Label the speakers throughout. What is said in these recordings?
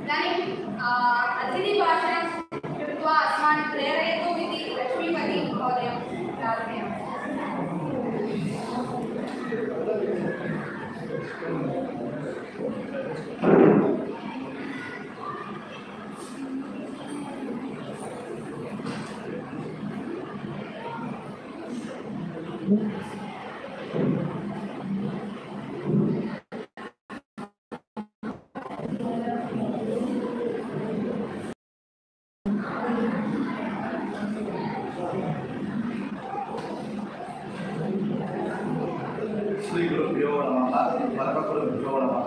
Speaker 1: इदानीं अतिथिभाषणं कृत्वा अस्मान् प्रेरयतु इति लक्ष्मीपति महोदयं प्रार्थयामि
Speaker 2: श्रीगुरुभ्यो नमः परमगुरुभ्यो नमः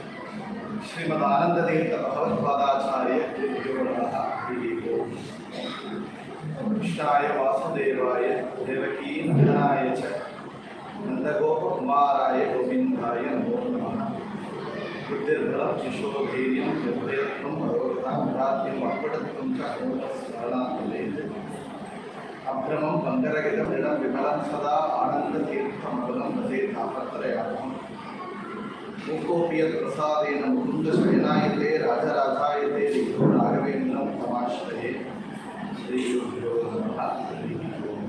Speaker 2: श्रीमदानन्दतीर्थभगवत्पादाचार्य गुरुभ्यो नमः हरिः ओम् कृष्णाय वासुदेवाय देवकी नन्दनाय च नन्दगोपकुमाराय गोविन्दाय नमो नमः बुद्धिर्बलं यशोधैर्यं यद्वयत्वं भगवतां प्राप्यम् अर्पणत्वं च स्मरणात् अभ्रमं बङ्गरगितं विमलं सदा आनन्दतीर्थमबलं भजे तापत्रयात्मम् मुकोऽपि यत्प्रसादेन मुकुन्दशयनायते राजराजायते रिक्तो राघवेन्द्रं तमाश्रये श्रीगुरुभ्यो नमः हरिः ओम्.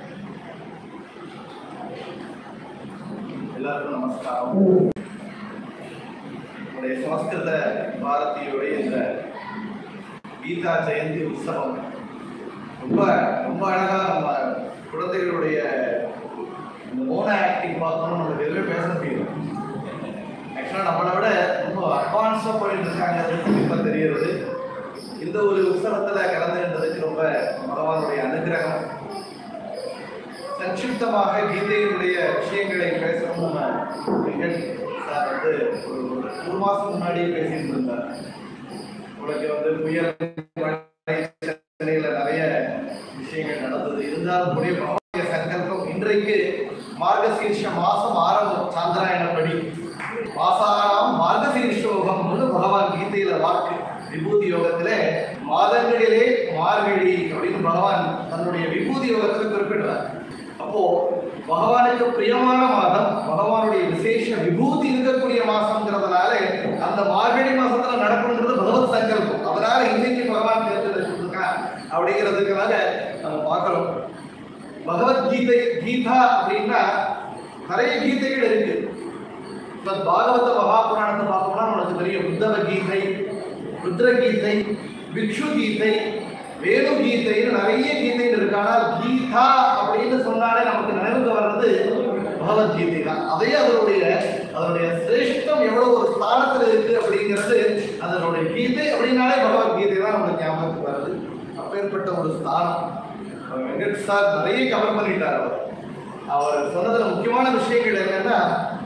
Speaker 2: எல்லாருக்கும் நமஸ்காரம் நம்முடைய சமஸ்கிருத பாரதியுடைய இந்த கீதா ஜெயந்தி உற்சவம் ரொம்ப ரொம்ப அழகா நம்ம குழந்தைகளுடைய இந்த மோன ஆக்டிங் பார்த்தோம்னா நம்மளுக்கு எதுவுமே பேச முடியும் ஆக்சுவலாக நம்மளை விட ரொம்ப அட்வான்ஸாக போயிட்டு இருக்காங்கிறது இப்போ தெரியுது இந்த ஒரு உற்சவத்தில் கலந்துன்றதுக்கு ரொம்ப பகவானுடைய அனுகிரகம் சங்கிப்தமாக கீதையினுடைய விஷயங்களை பேசணும் நம்ம வெங்கட் சார் வந்து ஒரு ஒரு ஒரு மாதம் முன்னாடியே பேசிட்டு இருந்தார் உங்களுக்கு வந்து புயல் மழை, சென்னையில் நிறைய விஷயங்கள் நடந்தது இருந்தாலும் கூட பகவானுடைய சங்கல்பம் இன்றைக்கு மார்கசீர்ஷ மாசம் ஆரம்பம் சாந்திராயணப்படி மாசானாம் மார்கசீர்ஷோகம் பகவான் கீதையில வாக்கு விபூதி யோகத்திலே மாதங்களிலே மார்கழி அப்படின்னு பகவான் தன்னுடைய விபூதி யோகத்தில் குறிப்பிடுறார் அப்போ பகவானுக்கு பிரியமான மாதம் பகவானுடைய விசேஷ விபூதி இருக்கக்கூடிய மாசம்ங்கிறதுனால அந்த மார்கழி மாசத்துல நடக்கணுங்கிறது பகவத் சங்கல்பம் அதனால இன்னைக்கு பகவான் தேர்ந்தெடுத்திருக்கான் அப்படிங்கிறதுக்காக நம்ம பார்க்கிறோம் பகவத்கீதை கீதா அப்படின்னா நிறைய கீதைகள் இருக்கு இப்ப பாகவத மகாபுராணத்தை பார்த்தோம்னா நமக்கு தெரியும் உத்தவ கீதை ருத்ரகீதை பிக்ஷு கீதை வேணு கீதைன்னு நிறைய கீதைகள் இருக்கு ஆனால் கீதா அப்படின்னு சொன்னாலே நமக்கு நினைவுக்கு வர்றது பகவத்கீதை தான் அதே அதனுடைய அதனுடைய சிரேஷ்டம் எவ்வளவு ஒரு ஸ்தானத்துல இருக்கு அப்படிங்கிறது அதனுடைய கீதை அப்படின்னாலே பகவத்கீதை தான் நமக்கு ஞாபகத்துக்கு வருது அப்பேற்பட்ட ஒரு ஸ்தானம் அவர் வெங்கட் சார் நிறைய கவர் பண்ணிட்டார் அவர் அவர் சொன்னதுல முக்கியமான விஷயங்கள் என்னன்னா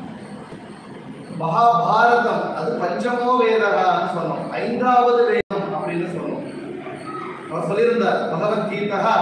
Speaker 2: மகாபாரதம் அது பஞ்சமோ வேதகான்னு சொன்னோம் ஐந்தாவது வேதம் அப்படின்னு சொன்னோம் அவர் சொல்லியிருந்தார் பகவத்கீதா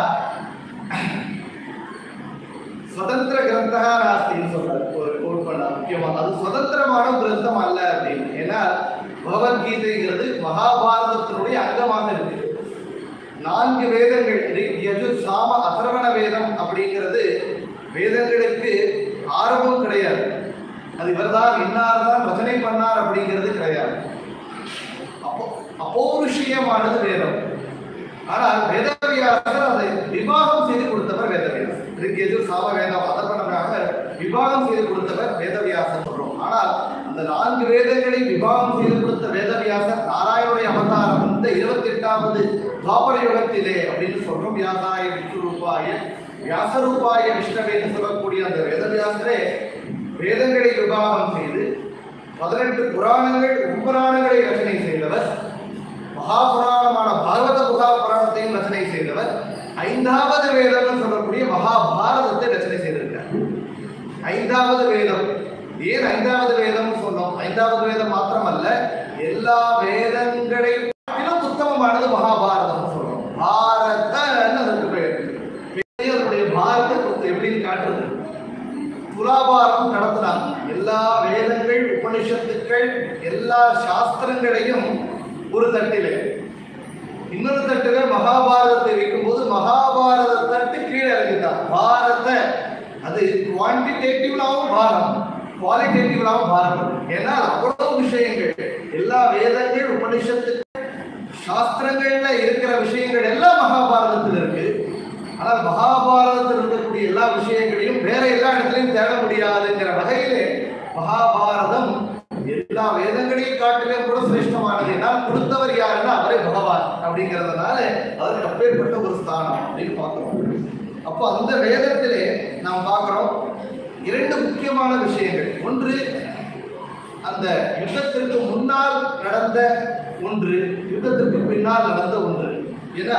Speaker 2: சுதந்திர கிரந்தா நாஸ்தின்னு சொல்றாரு ஒரு கோட் பண்ண முக்கியமா அது சுதந்திரமான கிரந்தம் அல்ல அப்படின்னு ஏன்னா பகவத்கீதைங்கிறது மகாபாரதத்தினுடைய அங்கமாக இருக்கு நான்கு வேதங்கள் ரிக், யஜு சாம அதர்வண வேதம் அப்படிங்கிறது வேதங்களுக்கு ஆரம்பம் கிடையாது அது இவர்தான் இன்னார் தான் ரச்சனை பண்ணார் அப்படிங்கிறது கிடையாது அப்போ அப்போருஷியமானது வேதம் ஆனால் வேதவியாசர் அதை விவாகம் செய்து கொடுத்தவர் வேதவியாசர் இதுக்கு எதிர் சாம வேதம் அதர்வணமாக விவாகம் செய்து கொடுத்தவர் வேதவியாசர் சொல்றோம் ஆனால் அந்த நான்கு வேதங்களை விவாகம் செய்து கொடுத்த வேதவியாசர் நாராயணுடைய அவதாரம் இந்த இருபத்தி எட்டாவது துவாபர யுகத்திலே அப்படின்னு சொல்றோம் வியாசாய விஷ்ணு ரூபாய வியாசரூபாய விஷ்ணவேன்னு சொல்லக்கூடிய அந்த வேதவியாசரே வேதங்களை விவாகம் செய்து பதினெட்டு புராணங்கள் உபுராணங்களை ரச்சனை செய்தவர் மகாபுராணமான பாகவத புகா புராணத்தையும் ரச்சனை செய்தவர் ஐந்தாவது வேதம்னு சொல்லக்கூடிய மகாபாரதத்தை ரச்சனை செய்திருக்கார் ஐந்தாவது வேதம் ஏன் ஐந்தாவது வேதம் சொன்னோம் ஐந்தாவது வேதம் மாத்திரமல்ல எல்லா வேதங்களையும் காட்டிலும் உத்தமமானது மகாபாரதம் சொல்றோம் பாரதன்னு அதுக்கு பெயர் பெரியவருடைய பாரதத்தை எப்படின்னு காட்டுறது துலாபாரம் நடத்தினார் எல்லா வேதங்கள் உபனிஷத்துக்கள் எல்லா சாஸ்திரங்களையும் ஒரு தட்டிலே இன்னொரு தட்டுல மகாபாரதத்தை வைக்கும்போது மகாபாரத தட்டு கீழே இறங்கிட்டான் பாரத அது குவான்டிடேட்டிவ்லாவும் பாரம் குவாலிட்டேட்டிவ்லாவும் பாரம் ஏன்னா அவ்வளவு விஷயங்கள் எல்லா வேதங்கள் உப உபனிஷத்து சாஸ்திரங்கள்ல இருக்கிற விஷயங்கள் எல்லாம் மகாபாரதத்தில் இருக்கு ஆனால் மகாபாரதத்தில் இருக்கக்கூடிய எல்லா விஷயங்களையும் வேற எல்லா இடத்துலையும் தேட முடியாதுங்கிற வகையிலே மகாபாரதம் எல்லா வேதங்களையும் காட்டிலும் கூட சிரேஷ்டமானது என்னால் கொடுத்தவர் யாருன்னா அவரே பகவான் அப்படிங்கிறதுனால அதற்கு அப்பேற்பட்ட ஒரு ஸ்தானம் அப்படின்னு பார்க்கிறோம் அப்போ அந்த வேதத்திலே நாம் பார்க்கிறோம் இரண்டு முக்கியமான விஷயங்கள் ஒன்று அந்த யுத்தத்திற்கு முன்னால் நடந்த ஒன்று யுத்தத்திற்கு பின்னால் நடந்த ஒன்று ஏன்னா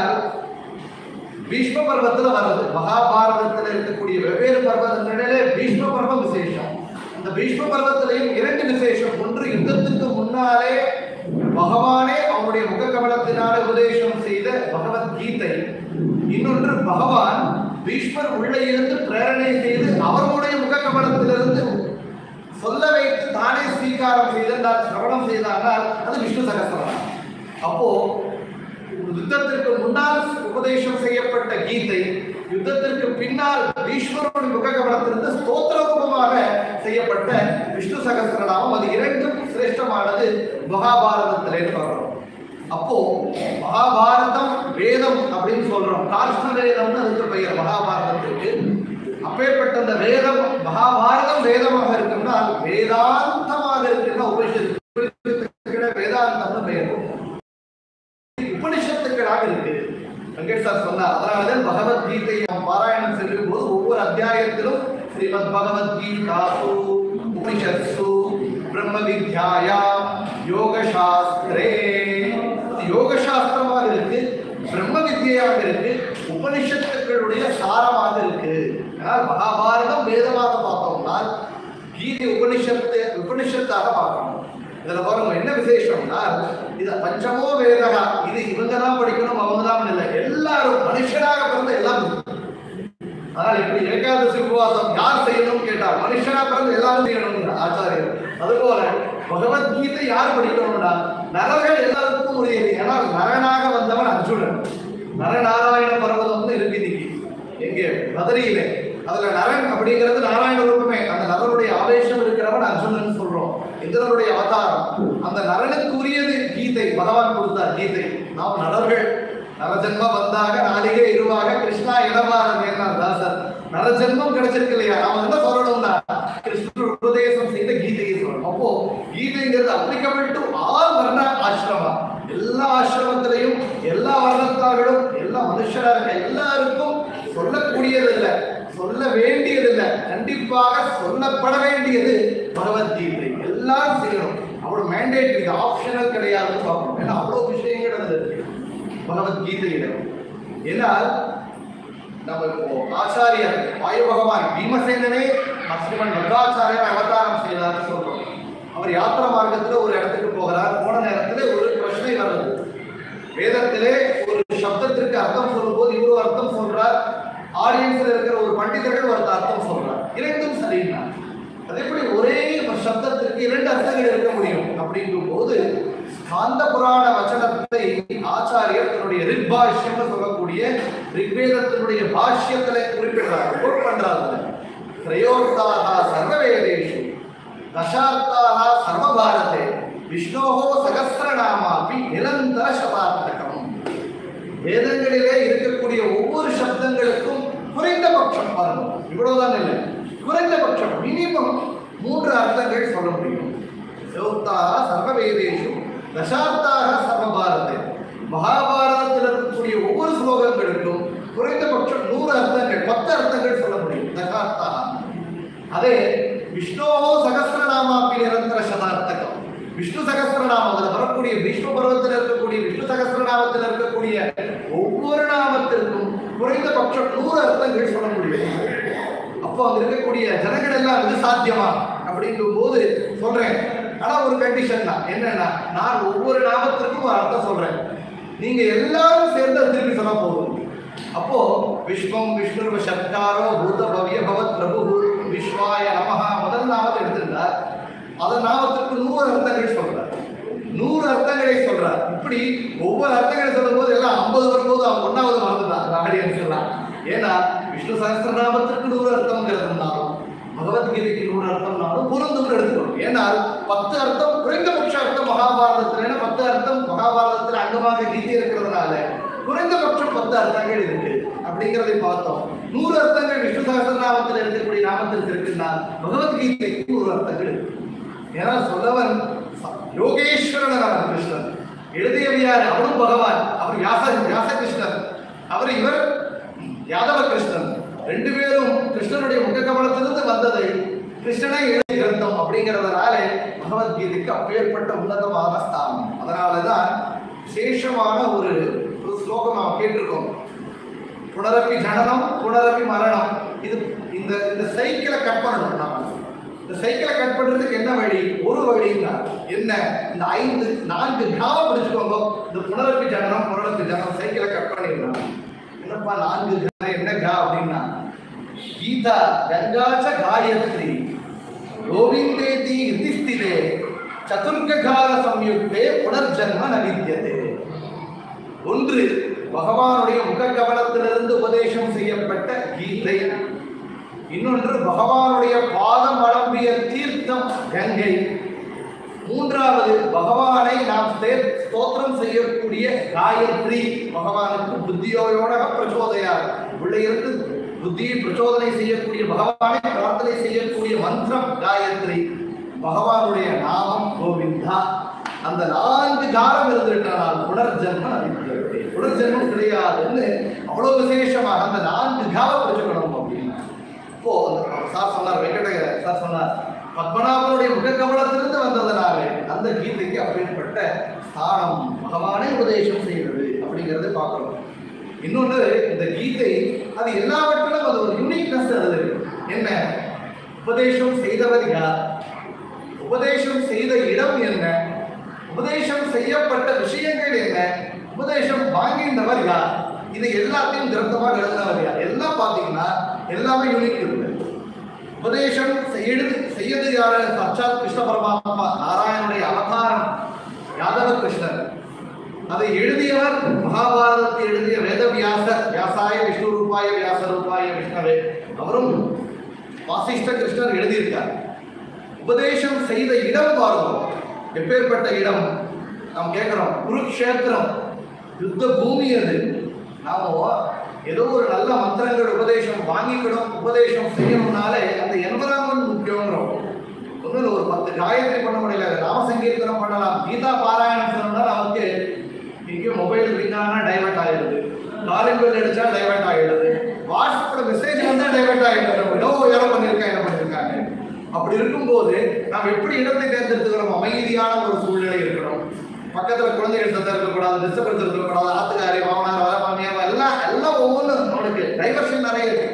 Speaker 2: பீஷ்ம பர்வத்துல வர்றது மகாபாரதத்துல இருக்கக்கூடிய வெவ்வேறு பர்வதங்களிலே பீஷ்ம பர்வம் விசேஷம் அந்த பீஷ்ம பர்வத்திலையும் இரண்டு விசேஷம் ஒன்று யுத்தத்துக்கு முன்னாலே பகவானே அவருடைய முகக்கமலத்தினால உபதேசம் செய்த பகவத்கீதை இன்னொன்று பகவான் பீஷ்மர் உள்ளே இருந்து பிரேரணை செய்து அவர்களுடைய முகக்கமலத்திலிருந்து சொல்ல வைத்து தானே ஸ்வீகாரம் செய்தால் சிரவணம் செய்தானால் அது விஷ்ணு சகசிரநாமம் அப்போ யுத்தத்திற்கு முன்னால் உபதேசம் செய்யப்பட்ட கீதை யுத்தத்திற்கு பின்னால் பீஷ்மருடைய முககமலத்திலிருந்து ஸ்தோத்திர ரூபமாக செய்யப்பட்ட விஷ்ணு சகசிரநாமம் அது இரண்டும் சிரேஷ்டமானது மகாபாரதத்திலே பார்க்கிறோம் அப்போ மகாபாரதம் வேதம் அப்படின்னு சொல்றோம் காஷ்ண வேதம்னு அதுக்கு பெயர் மகாபாரதத்துக்கு அப்பேற்பட்ட அந்த வேதம் மகாபாரதம் வேதமாக இருக்குன்னா வேதாந்தமாக இருக்குன்னா உபனிஷத்து வேதாந்தம்னு பெயர் உபனிஷத்துக்களாக இருக்கு வெங்கட் சார் சொன்னார் அதனாலதான் பகவத்கீதை நாம் பாராயணம் செல்லும் போது ஒவ்வொரு அத்தியாயத்திலும் ஸ்ரீமத் பகவத்கீதாசு உபனிஷத்சு பிரம்ம வித்யாயாம் யோக சாஸ்திரே யோக சாஸ்திரமாக இருக்கு பிரம்ம வித்யாக இருக்கு உபனிஷத்துக்களுடைய சாரமாக இருக்கு ஆனால் மகாபாரதம் வேதமாக பார்த்தோம்னா கீதை உபனிஷத்து உபனிஷத்தாக பார்க்கணும் இதுல பாருங்க என்ன விசேஷம்னா இது பஞ்சமோ வேதகா இது இவங்க தான் படிக்கணும் அவங்க தான் இல்லை எல்லாரும் மனுஷனாக பிறந்த எல்லாம் அதனால் இப்படி ஏகாதசி உபவாசம் யார் செய்யணும்னு கேட்டால் மனுஷனா பிறந்த எல்லாரும் செய்யணும் ஆச்சாரியர் அதுபோல பகவத்கீதை யார் படிக்கணும்னா நரர்கள் எல்லாருக்கும் உரியது ஏன்னா நரனாக வந்தவன் அர்ஜுனன் நரநாராயண பர்வதம்னு இருக்கு இன்னைக்கு எங்கே மதுரையிலே அதுல நரன் அப்படிங்கிறது நாராயண ரூபமே அந்த நரனுடைய ஆவேசம் இருக்கிறவன் அர்ஜுனன் சொல்றோம் இந்திரனுடைய அவதாரம் அந்த நரனுக்கு உரியது கீதை பகவான் கொடுத்தார் கீதை நாம் நரர்கள் நரஜென்மம் வந்தாக நாளிகை இருவாக கிருஷ்ணா இடமாறன் ஏனார் தாசர் நரஜென்மம் கிடைச்சிருக்கு இல்லையா நாம என்ன சொல்லணும்னா கிருஷ்ணர் உபதேசம் செய்த கீதையை சொல்லணும் அப்போ கீதைங்கிறது அப்ளிகபிள் டு ஆல் வர்ண ஆசிரமா எல்லா ஆசிரமத்திலையும் எல்லா வர்ணத்தார்களும் எல்லா மனுஷரா இருக்க எல்லாருக்கும் சொல்லக்கூடியது இல்ல சொல்ல வேண்டியது இல்ல கண்டிப்பாக சொல்லப்பட வேண்டியது பகவத்கீதை எல்லாரும் செய்யணும் அவ்வளவு மேண்டேட் இது ஆப்ஷனல் கிடையாதுன்னு பார்க்கணும் ஏன்னா அவ்வளவு விஷயங்கள் அதுல இருக்கு பகவத்கீதையில ஏன்னா நம்ம இப்போ ஆச்சாரியர் வாயு பகவான் பீமசேனனே ஸ்ரீமன் மத்வாச்சாரியர் அவதாரம் செய்தார்னு சொல்றோம் அவர் யாத்திரை மார்க்கத்துல ஒரு இடத்துக்கு போகிறார் போன நேரத்துல ஒரு பிரச்சனை வருது வேதத்திலே ஒரு சப்தத்திற்கு அர்த்தம் சொல்லும்போது இவரு அர்த்தம் சொல்றார் ஆடியன்ஸ்ல இருக்கிற ஒரு பண்டிதர்கள் ஒரு அர்த்தம் சொல்றார் இரண்டும் சரின்னா அது எப்படி ஒரே ஒரு சப்தத்திற்கு இரண்டு அர்த்தங்கள் இருக்க முடியும் அப்படிங்கும் போது ஸ்காந்த புராண வச்சனத்தை ஆச்சாரியர் தன்னுடைய ரிக்பாஷ்யம்னு சொல்லக்கூடிய ரிக்வேதத்தினுடைய பாஷ்யத்துல குறிப்பிடுறார் கோட் பண்றாரு திரையோர்த்தாக சர்வவேதேஷு தசார்த்தாக சர்வபாரதே விஷ்ணோகோ சகசிரநாமாபி நிரந்தர சதார்த்தகம் வேதங்களிலே இருக்கக்கூடிய ஒவ்வொரு சப்தங்களுக்கும் குறைந்தபட்சம் பாருங்க இவ்வளவுதான் இல்லை குறைந்தபட்சம் மினிமம் மூன்று அர்த்தங்கள் சொல்ல முடியும் சௌத்தாக சர்வவேதேஷு தசார்த்தாக சர்வபாரதே மகாபாரதத்தில் இருக்கக்கூடிய ஒவ்வொரு ஸ்லோகங்களுக்கும் குறைந்தபட்சம் நூறு அர்த்தங்கள் பத்து அர்த்தங்கள் சொல்ல முடியும் தசார்த்தாக அதே விஷ்ணோஹோ சகசிரநாமாப்பி நிரந்தர சதார்த்தகம் விஷ்ணு சகசிரநாமம் அதுல வரக்கூடிய விஷ்ணு பருவத்தில் இருக்கக்கூடிய விஷ்ணு சகசிரநாமத்தில் இருக்கக்கூடிய ஒவ்வொரு நாமத்திற்கும் குறைந்தபட்சம் நூறு அர்த்தங்கள் சொல்ல முடியும் அப்போ அங்க இருக்கக்கூடிய ஜனங்கள் எல்லாம் இது சாத்தியமா அப்படிங்கும் போது சொல்றேன் ஆனா ஒரு கண்டிஷன் தான் என்னன்னா நான் ஒவ்வொரு நாமத்திற்கும் ஒரு அர்த்தம் சொல்றேன் நீங்க எல்லாரும் சேர்ந்து அதை திருப்பி சொன்னா போதும் அப்போ விஸ்வம் விஷ்ணு சத்காரோ பூத பவ்ய பவத் பிரபு விஸ்வாய நமஹா முதல் நாமத்தை எடுத்திருந்தார் அதன் நாமத்திற்கு நூறு அர்த்தங்கள் சொல்றார் நூறு அர்த்தங்களை சொல்றார் இப்படி ஒவ்வொரு அர்த்தங்களை சொல்லும் போது எல்லாம் ஐம்பது வரும்போது அவன் ஒன்னாவது மறந்துதான் ஆடியன்ஸ் எல்லாம் ஏன்னா விஷ்ணு சகஸ்திரநாமத்திற்கு நூறு அர்த்தம்ங்கிறதுனாலும் பகவத்கீதைக்கு நூறு அர்த்தம்னாலும் பொருந்தும் எடுத்துக்கணும் ஏன்னால் பத்து அர்த்தம் குறைந்தபட்ச அர்த்தம் மகாபாரதத்துல பத்து அர்த்தம் அர்த்தமாக கீதை இருக்கிறதுனால குறைந்தபட்சம் பத்து அர்த்தங்கள் இருக்கு அப்படிங்கிறதை பார்த்தோம் நூறு அர்த்தங்கள் விஷ்ணு சகஸ்ரநாமத்தில் இருக்கக்கூடிய நாமத்திற்கு இருக்குன்னா பகவத்கீதைக்கு நூறு அர்த்தங்கள் இருக்கு ஏன்னா சொல்லவன் யோகேஸ்வரன் அவன் கிருஷ்ணன் எழுதியவர் யார் அவரும் பகவான் அவர் வியாச வியாச கிருஷ்ணன் அவர் இவர் யாதவ கிருஷ்ணன் ரெண்டு பேரும் கிருஷ்ணனுடைய முக கமலத்திலிருந்து வந்தது கிருஷ்ணனை எழுதிய கிரந்தம் அப்படிங்கிறதுனால பகவத்கீதைக்கு அப்பேற்பட்ட உன்னதமான ஸ்தானம் அதனாலதான் விசேஷமான ஒரு ஒரு ஸ்லோகம் நாம் கேட்டிருக்கோம் புனரப்பி ஜனனம் புனரப்பி மரணம் இது இந்த இந்த சைக்கிளை கட் பண்ணணும் நாம இந்த சைக்கிளை கட் பண்றதுக்கு என்ன வழி ஒரு வழின்னா என்ன இந்த ஐந்து நான்கு காவை பிடிச்சுக்கோங்க இந்த புனரப்பி ஜனனம் புனரப்பி ஜனனம் சைக்கிளை கட் பண்ணிடலாம் என்னப்பா நான்கு கா என்ன கா அப்படின்னா கீதா கங்காச்ச காயத்ரி கோவிந்தேதி ரிதிஸ்திலே சதுர்கால சம்யுக்தே புனர்ஜன்ம நவித்தியதே ஒன்று பகவானுடைய முகக்கவலத்திலிருந்து உபதேசம் செய்யப்பட்ட கீதை இன்னொன்று பகவானுடைய பாதம் வளம்பிய தீர்த்தம் கங்கை மூன்றாவது பகவானை நாம் ஸ்தே- ஸ்தோத்திரம் செய்யக்கூடிய காயத்ரி பகவானுக்கு புத்தியோயோட பிரச்சோதயா உள்ள இருந்து புத்தியை பிரச்சோதனை செய்யக்கூடிய பகவானை பிரார்த்தனை செய்யக்கூடிய மந்திரம் காயத்ரி பகவானுடைய நாமம் கோவிந்தா அந்த நான்கு காலம் இருந்துவிட்டால் புனர்ஜன்மம் அளிக்கிறது புனர்ஜன்மம் கிடையாதுன்னு அவ்வளவு விசேஷமாக அந்த நான்கு காலம் வச்சுக்கணும் அப்படின்னா இப்போ அந்த சார் சொன்னார் வெங்கட சார் சொன்னார் பத்மநாபனுடைய முகக்கவலத்திலிருந்து வந்ததனால அந்த கீதைக்கு அப்பேற்பட்ட ஸ்தானம் பகவானே உபதேசம் செய்கிறது அப்படிங்கிறத பார்க்கிறோம் இன்னொன்று இந்த கீதை அது எல்லாவற்றிலும் அது ஒரு யூனிக்னஸ் அது என்ன உபதேசம் செய்தவர் யார் உபதேசம் செய்த இடம் என்ன உபதேசம் செய்யப்பட்ட விஷயங்கள் என்ன உபதேசம் வாங்கின்றவர் யார் இது எல்லாத்தையும் கிரந்தமாக எழுதினவர் யார் எல்லாம் பார்த்தீங்கன்னா எல்லாமே யூனிக் இருக்கு உபதேசம் செய்யது செய்யது யாரு சாட்சாத் கிருஷ்ண பரமாத்மா நாராயணனுடைய அவதாரம் யாதவ கிருஷ்ணர் அதை எழுதியவர் மகாபாரதத்தை எழுதிய வேதவியாசர் வியாசாய விஷ்ணு ரூபாய வியாச ரூபாய விஷ்ணவே அவரும் வாசிஷ்ட கிருஷ்ணர் எழுதியிருக்கார் உபதேசம் செய்த இடம் பாருங்க எப்பேற்பட்ட இடம் நாம் கேட்கிறோம் குருக்ஷேத்திரம் யுத்த பூமி அது நாம ஏதோ ஒரு நல்ல மந்திரங்கள் உபதேசம் வாங்கிக்கணும் உபதேசம் செய்யணும்னாலே அந்த என்வரான்மெண்ட் முக்கியங்கிறோம் ஒன்றும் இல்லை ஒரு பத்து காயத்ரி பண்ண முடியல ராம சங்கீர்த்தனம் பண்ணலாம் கீதா பாராயணம் சொன்னா நமக்கு இங்கே மொபைல் ரிங் ஆனா டைவர்ட் ஆயிடுது காலிங் பெல் அடிச்சா டைவர்ட் ஆயிடுது வாட்ஸ்அப்ல மெசேஜ் வந்தா டைவர்ட் ஆயிடுது நோ யாரோ பண்ணியிருக்காங்க என்ன பண்ணியிருக்காங்க அப்படி இருக்கும்போது நாம் எப்படி இடத்தை தேர்ந்தெடுத்துக்கிறோம் அமைதியான ஒரு சூழ்நிலை இருக்கணும் பக்கத்துல குழந்தைகள் சத்தம் இருக்கக்கூடாது டிஸ்டர்பன்ஸ் இருக்கக்கூடாது ஆத்துக்காரி மாமனார் வர மாமியார் எல்லாம் எல்லாம் ஒவ்வொன்றும் நம்மளுக்கு டைவர்ஷன் நிறைய இருக்கு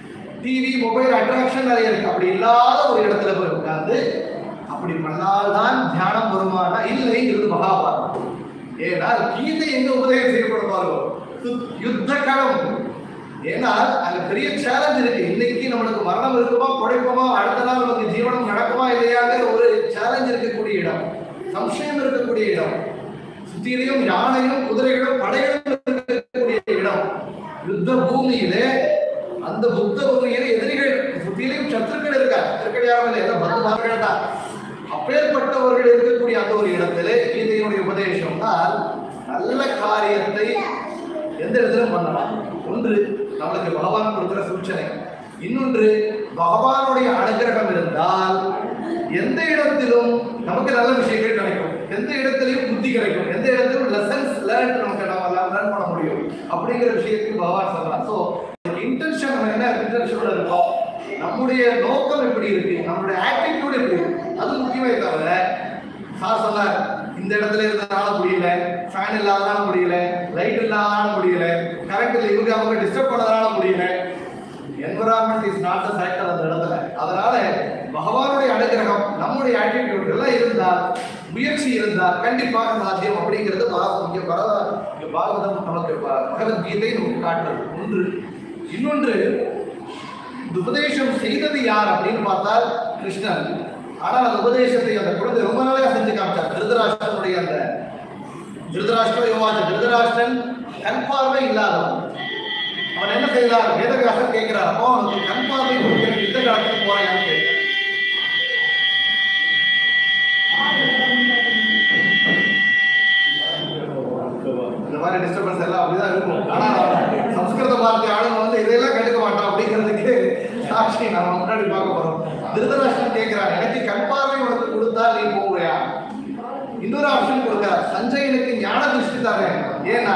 Speaker 2: டிவி மொபைல் அட்ராக்ஷன் நிறைய இருக்கு அப்படி இல்லாத ஒரு இடத்துல போய் உட்கார்ந்து அப்படி பண்ணால்தான் தியானம் வருமானா இல்லைங்கிறது மகாபாரதம் ஏன்னா கீதை எங்க உபதேசம் செய்யப்படுவாரோ யுத்த களம் ஏன்னா அங்க பெரிய சேலஞ்ச் இருக்கு இன்னைக்கு நம்மளுக்கு மரணம் இருக்குமா குழைப்போமா அடுத்த நாள் நமக்கு ஜீவனம் நடக்குமா இல்லையாங்கிற ஒரு சேலஞ்ச் இருக்கக்கூடிய இடம் சம்சயம் இருக்கக்கூடிய இடம் சுத்தியிலையும் யானையும் குதிரைகளும் படைகளும் இருக்கக்கூடிய இடம் யுத்த பூமியிலே அந்த புத்த பூமியில எதிரிகள் சுத்தியிலையும் சத்துருக்கள் இருக்கா சத்துருக்கள் யாரும் இல்லை எல்லாம் பந்துமார்கள் தான் அப்பேற்பட்டவர்கள் இருக்கக்கூடிய அந்த ஒரு இடத்திலே கீதையினுடைய உபதேசம்னால் நல்ல காரியத்தை எந்த இடத்திலும் பண்ணலாம் ஒன்று நம்மளுக்கு பகவான் கொடுக்கிற சூச்சனை இன்னொன்று பகவானுடைய அனுகிரகம் இருந்தால் எந்த இடத்திலும் நமக்கு நல்ல விஷயங்கள் கிடைக்கும் எந்த இடத்திலையும் புத்தி கிடைக்கும் எந்த இடத்திலும் லெசன்ஸ் லேர்ன் நமக்கு நம்ம லேர்ன் பண்ண முடியும் அப்படிங்கிற விஷயத்துக்கு பகவான் சொல்றான் ஸோ இன்டென்ஷன் நம்ம என்ன இன்டென்ஷனோட இருக்கோம் நம்முடைய நோக்கம் எப்படி இருக்கு நம்மளுடைய ஆட்டிடியூட் எப்படி இருக்கு அது முக்கியமே தவிர சார் சொன்னார் இந்த இடத்துல இருந்தனால முடியல ஃபேன் இல்லாதனால முடியல லைட் இல்லாதனால முடியல கரண்ட் இல்லை இவங்க அவங்க டிஸ்டர்ப் பண்ணதுனால முடியல environment is not the factor அந்த இடத்துல அதனால பகவானுடைய அனுகிரகம் நம்முடைய ஆட்டிடியூட் எல்லாம் இருந்தால் முயற்சி இருந்தால் கண்டிப்பாக சாத்தியம் அப்படிங்கிறது பாரதம் இங்கே பரவ இங்கே பாகவதம் நமக்கு ப- பகவத்கீதை நமக்கு காட்டுறது ஒன்று இன்னொன்று இந்த உபதேசம் செய்தது யார் அப்படின்னு பார்த்தால் கிருஷ்ணன் ஆனால் அந்த உபதேசத்தை அந்த குழந்தை ரொம்ப நாளாக செஞ்சு காமிச்சார் திருதராஷ்டிரனுடைய அந்த திருதராஷ்டிர யோவாச்ச திருதராஷ்டிரன் கண் பார்வை இல்லாதவன் அவன் என்ன செய்தார் வேதவியாசர் கேட்கிறார் அப்போ அவனுக்கு கண் பார்வை கொடுக்க யுத்த காலத்துக்கு போறான்னு கேட்கிறார் இன்னொரு ஆப்ஷன் கொடுக்கிறார் சஞ்சயனுக்கு ஞான திருஷ்டி தரேன் ஏன்னா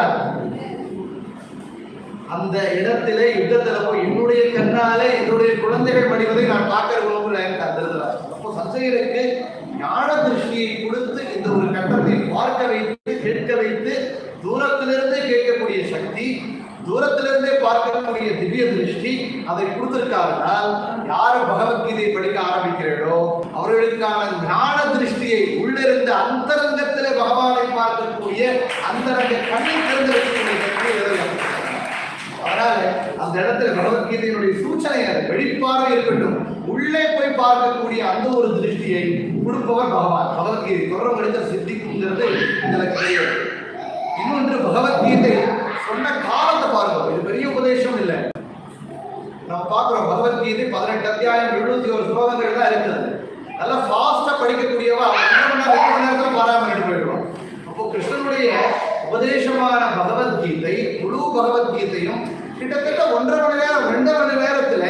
Speaker 2: அந்த இடத்திலே யுத்தத்துல போய் என்னுடைய கண்ணாலே என்னுடைய குழந்தைகள் படிவதை நான் பார்க்கிற உணவுல எனக்கு தந்திருக்கிறார் அப்போ சஞ்சயனுக்கு ஞான திருஷ்டியை கொடுத்து இந்த ஒரு கட்டத்தை பார்க்க வைத்து கேட்க வைத்து தூரத்திலிருந்தே கேட்கக்கூடிய சக்தி தூரத்திலிருந்தே பார்க்கக்கூடிய திவ்ய திருஷ்டி அதை கொடுத்திருக்காருனால் யார் பகவத்கீதை படிக்க ஆரம்பிக்கிறீர்களோ அவர்களுக்கான ஞான திருஷ்டியை உள்ளிருந்த அந்தரங்கத்திலே பகவானை பார்க்கக்கூடிய அந்தரங்க கண்ணை திறந்து வைக்கக்கூடிய சக்தியை இறைவன் அதனால அந்த இடத்துல பகவத்கீதையினுடைய சூச்சனை அது வெளிப்பார்வை இருக்கட்டும் உள்ளே போய் பார்க்கக்கூடிய அந்த ஒரு திருஷ்டியை கொடுப்பவர் பகவான் பகவத்கீதை தொடர மனித சித்திக்குங்கிறது இதுல கிடையாது இன்னொன்று பகவத்கீதை சொன்ன காலத்தை பாருங்க இது பெரிய உபதேசம் இல்லை நம்ம பார்க்கிறோம் பகவத்கீதை பதினெட்டு அத்தியாயம் எழுபத்தி ஒரு ஸ்லோகங்கள் தான் இருக்குது நல்லா ஃபாஸ்டா படிக்கக்கூடியவா ஒன்றரை மணி நேரம் ரெண்டு மணி நேரத்துல பாராம எடுத்து போயிடுவோம் அப்போ கிருஷ்ணனுடைய உபதேசமான பகவத்கீதை முழு பகவத்கீதையும் கிட்டத்தட்ட ஒன்றரை மணி நேரம் ரெண்டு மணி நேரத்துல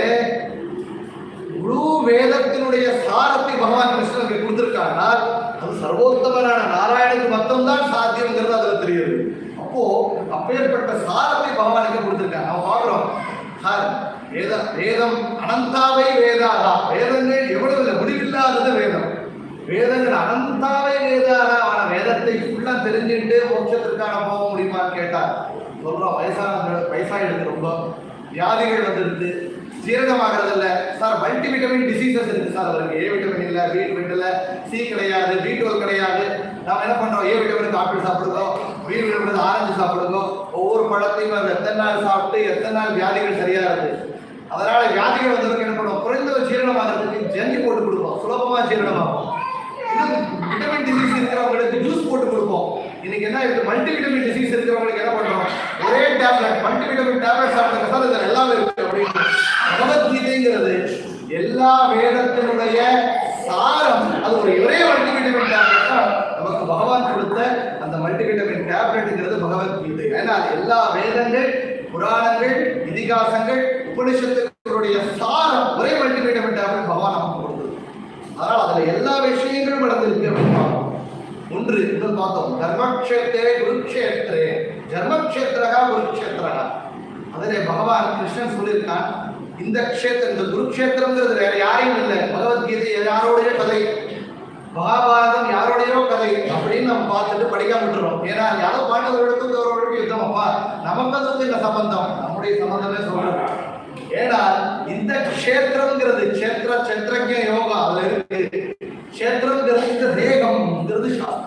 Speaker 2: முழு வேதத்தினுடைய சாரத்தை பகவான் கிருஷ்ணனுக்கு கொடுத்திருக்காங்கன்னா அது சர்வோத்தமனான நாராயணுக்கு மட்டும்தான் சாத்தியம்ங்கிறது அதுல தெரியுது அப்போ அப்பேற்பட்ட சாரத்தை பகவானுக்கு கொடுத்திருக்காங்க நம்ம பார்க்கிறோம் சார் வேத வேதம் அனந்தாவை வேதாகா வேதங்கள் எவ்வளவு இல்லை முடிவில்லாதது வேதம் வேதங்கள் அனந்தாவை வேதாக ஆன வேதத்தை ஃபுல்லா தெரிஞ்சுட்டு மோட்சத்திற்கான போக முடியுமான்னு கேட்டார் சொல்றோம் வயசான வயசாயிடுது ரொம்ப வியாதிகள் வந்துடுது ஜீரணமாகிறது இல்ல சார் மல்டி விட்டமின் டிசீசஸ் இருக்கு சார் அவருக்கு ஏ விட்டமின் இல்ல பி விட்டமின் இல்ல சி கிடையாது பி டுவெல் கிடையாது நாம என்ன பண்றோம் ஏ விட்டமினுக்கு ஆப்பிள் சாப்பிடுங்க பி விட்டமினுக்கு ஆரஞ்சு சாப்பிடுங்க ஒவ்வொரு பழத்தையும் அது எத்தனை நாள் சாப்பிட்டு எத்தனை நாள் வியாதிகள் சரியா இருக்கு அதனால வியாதிகள் வந்ததுக்கு என்ன பண்ணுவோம் குறைந்த ஜீரணமாகிறதுக்கு ஜன்னி போட்டு கொடுப்போம் சுலபமா ஜீரணமாகும் இன்னும் விட்டமின் டிசீஸ் இருக்கிறவங்களுக்கு ஜூஸ் போட்டு கொடுப்போம் இன்னைக்கு என்ன இருக்கு மல்டி விட்டமின் டிசீஸ் இருக்கிறவங்களுக்கு என்ன பண்றோம் ஒரே டேப்லெட் மல்டி விட்டமின் டேப்லெட் சாப்பிடுங்க சார் இதுல எல்லாமே இருக்கு அப்படின்னு பகவத்கீதைங்கிறது எல்லா வேதத்தினுடைய சாரம் அது ஒரு ஒரே மல்டி விட்டமின் டேப்லெட் தான் நமக்கு பகவான் கொடுத்த அந்த மல்டி விட்டமின் டேப்லெட்ங்கிறது பகவத்கீதை ஏன்னா அது எல்லா வேதங்கள் புராணங்கள் இதிகாசங்கள் உபனிஷத்துக்களுடைய சாரம் ஒரே மல்டி விட்டமின் டேப்லெட் பகவான் நமக்கு கொடுத்தது அதனால அதுல எல்லா விஷயங்களும் நடந்திருக்கு அப்படின்னு பார்ப்போம் ஒன்று இன்னும் பார்த்தோம் தர்மக்ஷேத்திரே குருக்ஷேத்திரே தர்மக்ஷேத்திரகா குருக்ஷேத்திரகா அதிலே பகவான் கிருஷ்ணன் சொல்லியிருக்கான் இந்த க்ஷேத்திரம் இந்த குருக்ஷேத்திரம்ங்கிறது வேற யாரையும் இல்லை பகவத்கீதை யாரோடைய கதை மகாபாரதம் யாரோடையோ கதை அப்படின்னு நம்ம பார்த்துட்டு படிக்காம விட்டுறோம் ஏன்னா யாரோ பாண்டவர்களுக்கும் கௌரவர்களுக்கும் யுத்தம் அப்பா நமக்கு அதுக்கு இந்த சம்பந்தம் நம்முடைய சம்பந்தமே சொல்றோம் ஏன்னா இந்த க்ஷேத்திரம்ங்கிறது க்ஷேத்திர சந்திரஜ யோகா அதுல இருக்கு க்ஷேத்திரம்ங்கிறது இந்த தேகம்ங்கிறது சாஸ்திரம்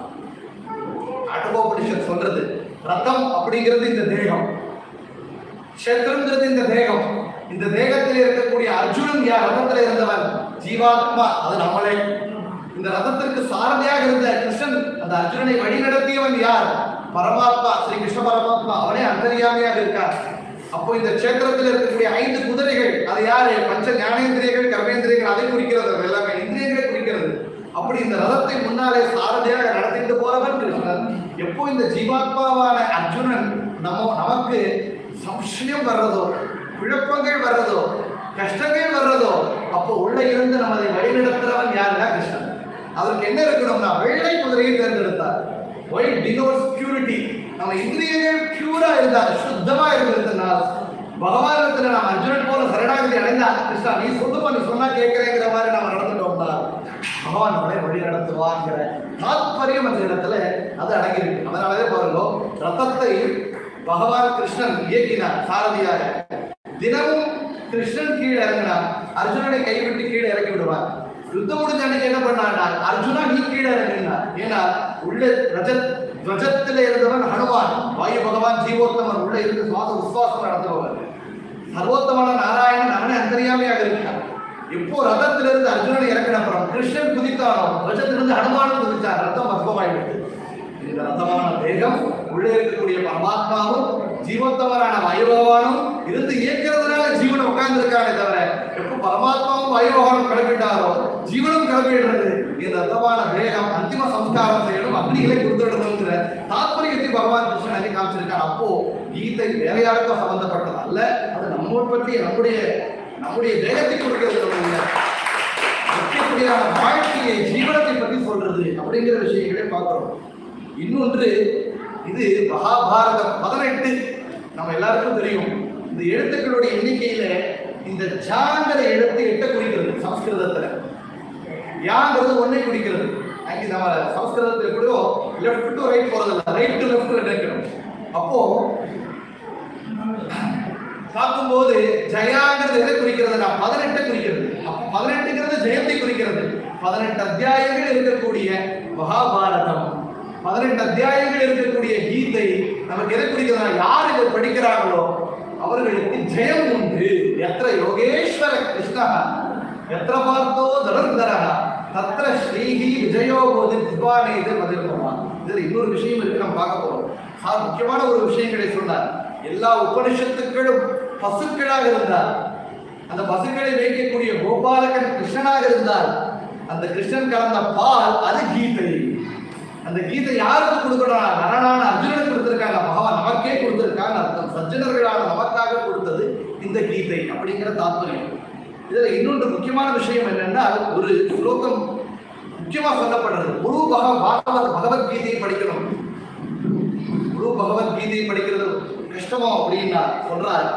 Speaker 2: ஆட்டோபனிஷத் சொல்றது ரத்தம் அப்படிங்கிறது இந்த தேகம் க்ஷேத்திரம்ங்கிறது இந்த தேகம் இந்த தேகத்தில் இருக்கக்கூடிய அர்ஜுனன் யார் ரதத்தில் இருந்தவன் ஜீவாத்மா அது நம்மளே இந்த ரதத்திற்கு சாரதியாக இருந்த கிருஷ்ணன் அந்த அர்ஜுனனை வழி நடத்தியவன் யார் பரமாத்மா ஸ்ரீ கிருஷ்ண பரமாத்மா அவனே அந்தரியாமையாக இருக்கார் அப்போ இந்த க்ஷேத்திரத்தில் இருக்கக்கூடிய ஐந்து குதிரைகள் அது யாரு பஞ்ச ஞானேந்திரியங்கள் கர்மேந்திரியங்கள் அதை குறிக்கிறது அது எல்லாமே இந்திரியங்களை குறிக்கிறது அப்படி இந்த ரதத்தை முன்னாலே சாரதியாக நடத்திட்டு போறவன் கிருஷ்ணன் எப்போ இந்த ஜீவாத்மாவான அர்ஜுனன் நம்ம நமக்கு சம்சயம் வர்றதோ குழப்பங்கள் வர்றதோ கஷ்டங்கள் வர்றதோ அப்போ உள்ள இருந்து நம்மதை வழிநடத்துறவன் யாருன்னா கிருஷ்ணன் அதற்கு என்ன இருக்கணும்னா வெள்ளை குதிரையை தேர்ந்தெடுத்தார் ஒயிட் டினோட்ஸ் பியூரிட்டி நம்ம இந்திரியங்கள் பியூரா இருந்தால் சுத்தமா இருந்திருந்தனால் பகவானிடத்துல நாம் அர்ஜுனன் போல சரணாகதி அடைந்தா கிருஷ்ணா நீ சொல்லுமா நீ சொன்னா கேட்கிறேங்கிற மாதிரி நம்ம நடந்துட்டோம்னா பகவான் நம்மளை வழி நடத்துவாங்கிற தாத்பரியம் அந்த இடத்துல அது அடங்கியிருக்கு அதனாலவே பாருங்க ரத்தத்தை பகவான் கிருஷ்ணன் இயக்கினார் சாரதியாக தினமும் கிருஷ்ணன் கீழே இறங்கினார் அர்ஜுனனை கைவிட்டு கீழே இறக்கி விடுவார் யுத்தம் முடிஞ்ச அன்னைக்கு என்ன பண்ணாண்டா அர்ஜுனா நீ கீழே இறங்கினார் ஏன்னா உள்ள ரஜத் துவஜத்தில் இருந்தவன் ஹனுமான் வாயு பகவான் ஜீவோத்தமன் உள்ள இருந்து சுவாச உஸ்வாசம் நடத்துபவர் சர்வோத்தமான நாராயணன் அவனே அந்தரியாமையாக இருக்கான் எப்போ ரதத்திலிருந்து அர்ஜுனனை இறக்கின அப்புறம் கிருஷ்ணன் குதித்தானோ ரஜத்திலிருந்து ஹனுமானும் குதித்தார் ரத்தம் பஸ்மமாயிடுது இந்த ரத்தமான தேகம் உள்ளே இருக்கக்கூடிய பரமாத்மாவும் ஜீவத்தவரான வாயுபகவானும் இருந்து இயக்கிறதுனால ஜீவன் உட்கார்ந்துருக்கானே தவிர எப்போ பரமாத்மாவும் வாயுபகவானும் கிளம்பிட்டாரோ ஜீவனும் கிளம்பிடுறது இந்த ரத்தமான தேகம் அந்திம சம்ஸ்காரம் செய்யணும் அக்னிகளை கொடுத்துடணுங்கிற தாத்பரியத்தை பகவான் கிருஷ்ணன் அங்கே காமிச்சிருக்கார் அப்போ கீதை வேற யாருக்கும் சம்பந்தப்பட்டது அல்ல அது நம்மை பற்றி நம்முடைய நம்முடைய தேகத்தை கொடுக்கிறது நம்ம இல்லை. இருக்கக்கூடியான வாழ்க்கையை ஜீவனத்தை பற்றி சொல்றது சொல்றது அப்படிங்கிற விஷயங்களே பார்க்கிறோம் இன்னொன்று இது மகாபாரதம் பதினெட்டு நம்ம எல்லாருக்கும் தெரியும் இந்த எழுத்துக்களுடைய எண்ணிக்கையில இந்த ஜாங்கிற எழுத்து எட்ட குறிக்கிறது சமஸ்கிருதத்துல யாங்கிறது ஒண்ணை குறிக்கிறது அங்கே நம்ம சமஸ்கிருதத்துல கூட லெஃப்ட் டு ரைட் போறதில்ல ரைட் டு லெஃப்ட் நினைக்கணும் அப்போ பார்க்கும்போது ஜயாங்கிறது எதை குறிக்கிறது நான் பதினெட்டை குறிக்கிறது அப்போ பதினெட்டுங்கிறது ஜெயத்தை குறிக்கிறது பதினெட்டு அத்தியாயங்கள் இருக்கக்கூடிய மகாபாரதம் பதினெட்டு அத்தியாயங்கள் இருக்கக்கூடிய கீதை நமக்கு எதை குறிக்கிறது யார் இதை படிக்கிறாங்களோ அவர்களுக்கு ஜெயம் உண்டு எத்திர யோகேஸ்வர கிருஷ்ணா எத்திர பார்த்தோ தனுர்தரா தத்திர ஸ்ரீஹி விஜயோ போது திவானே இது பதிர்மமா இதுல இன்னொரு விஷயம் இருக்கு நம்ம பார்க்க போறோம் சார் முக்கியமான ஒரு விஷயங்களை சொன்னார் எல்லா உபனிஷத்துக்களும் பசுக்களாக இருந்தார் அந்த பசுக்களை மேய்க்கக்கூடிய கோபாலகன் கிருஷ்ணனாக இருந்தார் அந்த கிருஷ்ணன் கலந்த பால் அது கீதை அந்த கீதை யாருக்கு கொடுக்கணும் நரனான அர்ஜுனனுக்கு கொடுத்திருக்காங்க பகவான் நமக்கே கொடுத்திருக்காங்க அர்த்தம் சജ്ஜனர்களான நமக்காக கொடுத்தது இந்த கீதை அப்படிங்கிற தாத்பரியம் இதுல இன்னொன்று முக்கியமான விஷயம் என்னன்னா ஒரு ஸ்லோகம் முக்கியமா சொல்லப்படுறது குரு பக பாகவத் பகவத்கீதையை படிக்கணும் குரு பகவத்கீதையை படிக்கிறது கஷ்டமோ அப்படின்னா சொல்றார்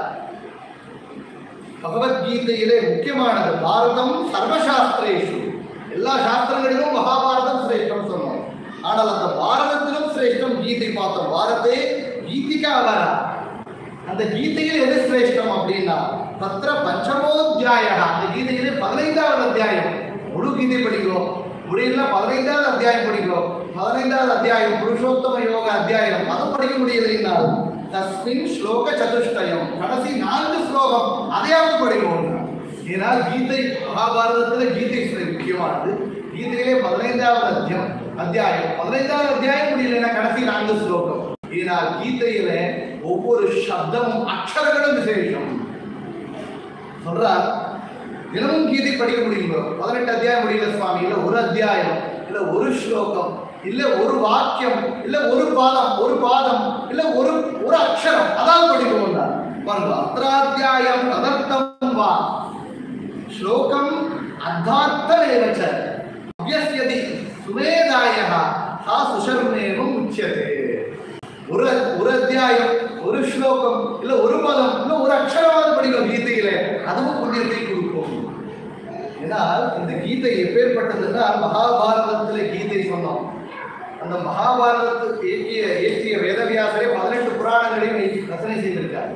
Speaker 2: பகவத்கீதையிலே முக்கியமானது பாரதம் சர்வசாஸ்திரேஷு எல்லா சாஸ்திரங்களிலும் மகாபாரதம் சிரேஷ்டம் சொன்னோம் ஆனால் அந்த பாரதத்திலும் சிரேஷ்டம் கீதை பார்த்தோம் பாரதே கீதிகா வரா அந்த கீதையில் எது சிரேஷ்டம் அப்படின்னா தத்திர பஞ்சமோத்தியாய அந்த கீதையிலே பதினைந்தாவது அத்தியாயம் முழு கீதை படிக்கிறோம் முடியல பதினைந்தாவது அத்தியாயம் படிக்கிறோம் பதினைந்தாவது அத்தியாயம் புருஷோத்தம யோக அத்தியாயம் அது படிக்க முடியலைன்னா தஸ்மின் ஸ்லோக சதுஷ்டயம் கடைசி நான்கு ஸ்லோகம் அதையாவது படிக்கிறோம் ஏனால் கீதை மகாபாரதத்துல கீதை சில முக்கியமானது கீதையிலே பதினைந்தாவது அத்தியம் அத்தியாயம் பதினைந்தாவது அத்தியாயம் முடியலைன்னா கடைசி நான்கு ஸ்லோகம் ஏனால் கீதையில ஒவ்வொரு சப்தமும் அக்ஷரங்களும் விசேஷம் சொல்றார் தினமும் கீதை படிக்க முடியுங்களோ பதினெட்டு அத்தியாயம் முடியல சுவாமி இல்ல ஒரு அத்தியாயம் இல்ல ஒரு ஸ்லோகம் இல்ல ஒரு வாக்கியம் இல்ல ஒரு பாதம் ஒரு பாதம் இல்ல ஒரு ஒரு அக்ஷரம் அதாவது படிக்கணும் பாருங்க அத்திராத்தியாயம் ததர்த்தம் வா ஸ்லோகம் அத்தார்த்தமேவச்ச அபியஸ்யதி சுமேதாயः சா சுஷர்மேவம் உச்சியதே ஒரு ஒரு அத்தியாயம் ஒரு ஸ்லோகம் இல்ல ஒரு பதம் இல்ல ஒரு அக்ஷரமாவது படிக்கும் கீதையில அதுவும் புண்ணியத்தை கொடுக்கும் ஏன்னா இந்த கீதை எப்பேற்பட்டதுன்னா மகாபாரதத்துல கீதை சொன்னோம் அந்த மகாபாரதத்துக்கு இயக்கிய இயற்றிய வேதவியாசரே பதினெட்டு புராணங்களையும் ரசனை செய்திருக்கார்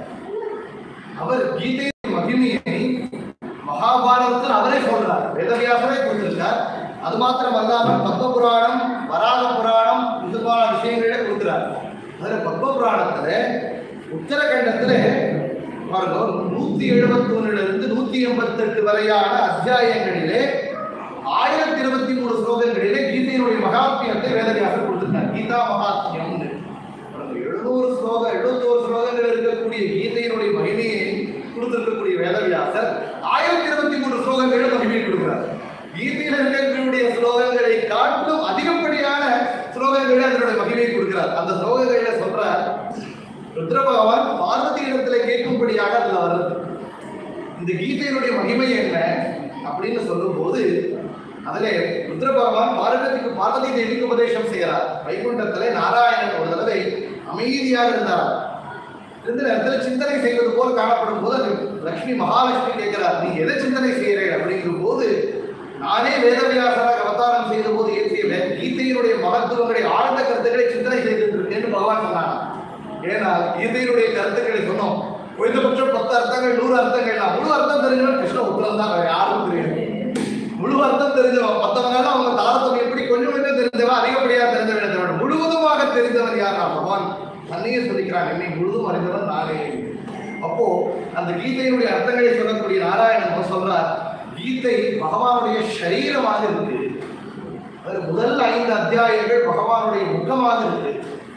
Speaker 2: அவர் கீதையின் மகிமையை மகாபாரதத்தில் அவரே சொல்றார் வேதவியாசரே கொடுத்திருக்கார் அது மாத்திரம் அல்லாமல் பத்ம புராணம் வராக புராணம் இதுமான விஷயங்களே கொடுக்கிறார் அதுல பத்ம புராணத்துல உத்தரகண்டத்துல பாருங்க நூத்தி எழுபத்தி ஒண்ணுல இருந்து நூத்தி எண்பத்தெட்டு வரையான அத்தியாயங்களிலே ஆயிரத்தி இருபத்தி மூணு ஸ்லோகங்களிலே கீதையினுடைய மகாத்மியத்தை வேதவியாசர் கொடுத்திருக்கார் கீதா மகாத்மியம்னு பாருங்க, எழுநூறு ஸ்லோகம் எழுபத்தோரு ஸ்லோகங்கள் இருக்கக்கூடிய கீதையினுடைய மகிமையை கொடுத்திருக்கக்கூடிய வேதவியாசர் ஆயிரத்தி இருபத்தி மூணு ஸ்லோகங்களும் மகிமையை கொடுக்கிறார் கீதையில் இருக்கக்கூடிய ஸ்லோகங்களை காட்டிலும் அதிகப்படியான ஸ்லோகங்களை அதனுடைய மகிமையை கொடுக்கிறார் அந்த ஸ்லோகங்களில சொல்றார் ருத்ர பகவான் பார்வதி இடத்துல கேட்கும்படியாக அதுல வருது இந்த கீதையினுடைய மகிமை என்ன அப்படின்னு சொல்லும்போது அதுல ருத்ர பகவான் பார்வதிக்கு பார்வதி தேவிக்கு உபதேசம் செய்கிறார் வைகுண்டத்திலே நாராயணன் ஒரு தடவை அமைதியாக இருந்தார் இருந்த நேரத்தில் சிந்தனை செய்வது போல் காணப்படும் போது அது லக்ஷ்மி மகாலட்சுமி கேட்கிறார் நீ எதை சிந்தனை செய்கிறேன் அப்படிங்கிற போது நானே வேதவியாசராக அவதாரம் செய்த போது இயற்றிய வே- கீதையினுடைய மகத்துவங்களை ஆழ்ந்த கருத்துக்களை சிந்தனை செய்துட்டு இருக்கேன்னு பகவான் சொன்னான் ஏன்னா கீதையினுடைய கருத்துக்களை சொன்னோம் குறைந்தபட்சம் பத்து அர்த்தங்கள் நூறு அர்த்தங்கள் நான் முழு அர்த்தம் தெரிஞ்சவன் கிருஷ்ண உத்தரம் தான் வேற யாருக்கும் தெரியாது முழு அர்த்தம் தெரிஞ்சவன் மற்றவங்க அவங்க தாரதம் எப்படி கொஞ்சம் கொஞ்சம் தெரிஞ்சவன் அதிகப்படியாக தெரிஞ்சவன் தவிர முழுவதுமாக தெரிந்தவன் யார் நான் பகவான் தன்னையே சொல்லிக்கிறான் என்னை முழுதும் அறிந்தவன் நானே அப்போ அந்த கீதையினுடைய அர்த்தங்களை சொல்லக்கூடிய நாராயணன் அவர் சொல்றார் கீதை பகவானுடைய சரீரமாக இருக்கு அது முதல் ஐந்து அத்தியாயங்கள் பகவானுடைய முகமாக இருக்கு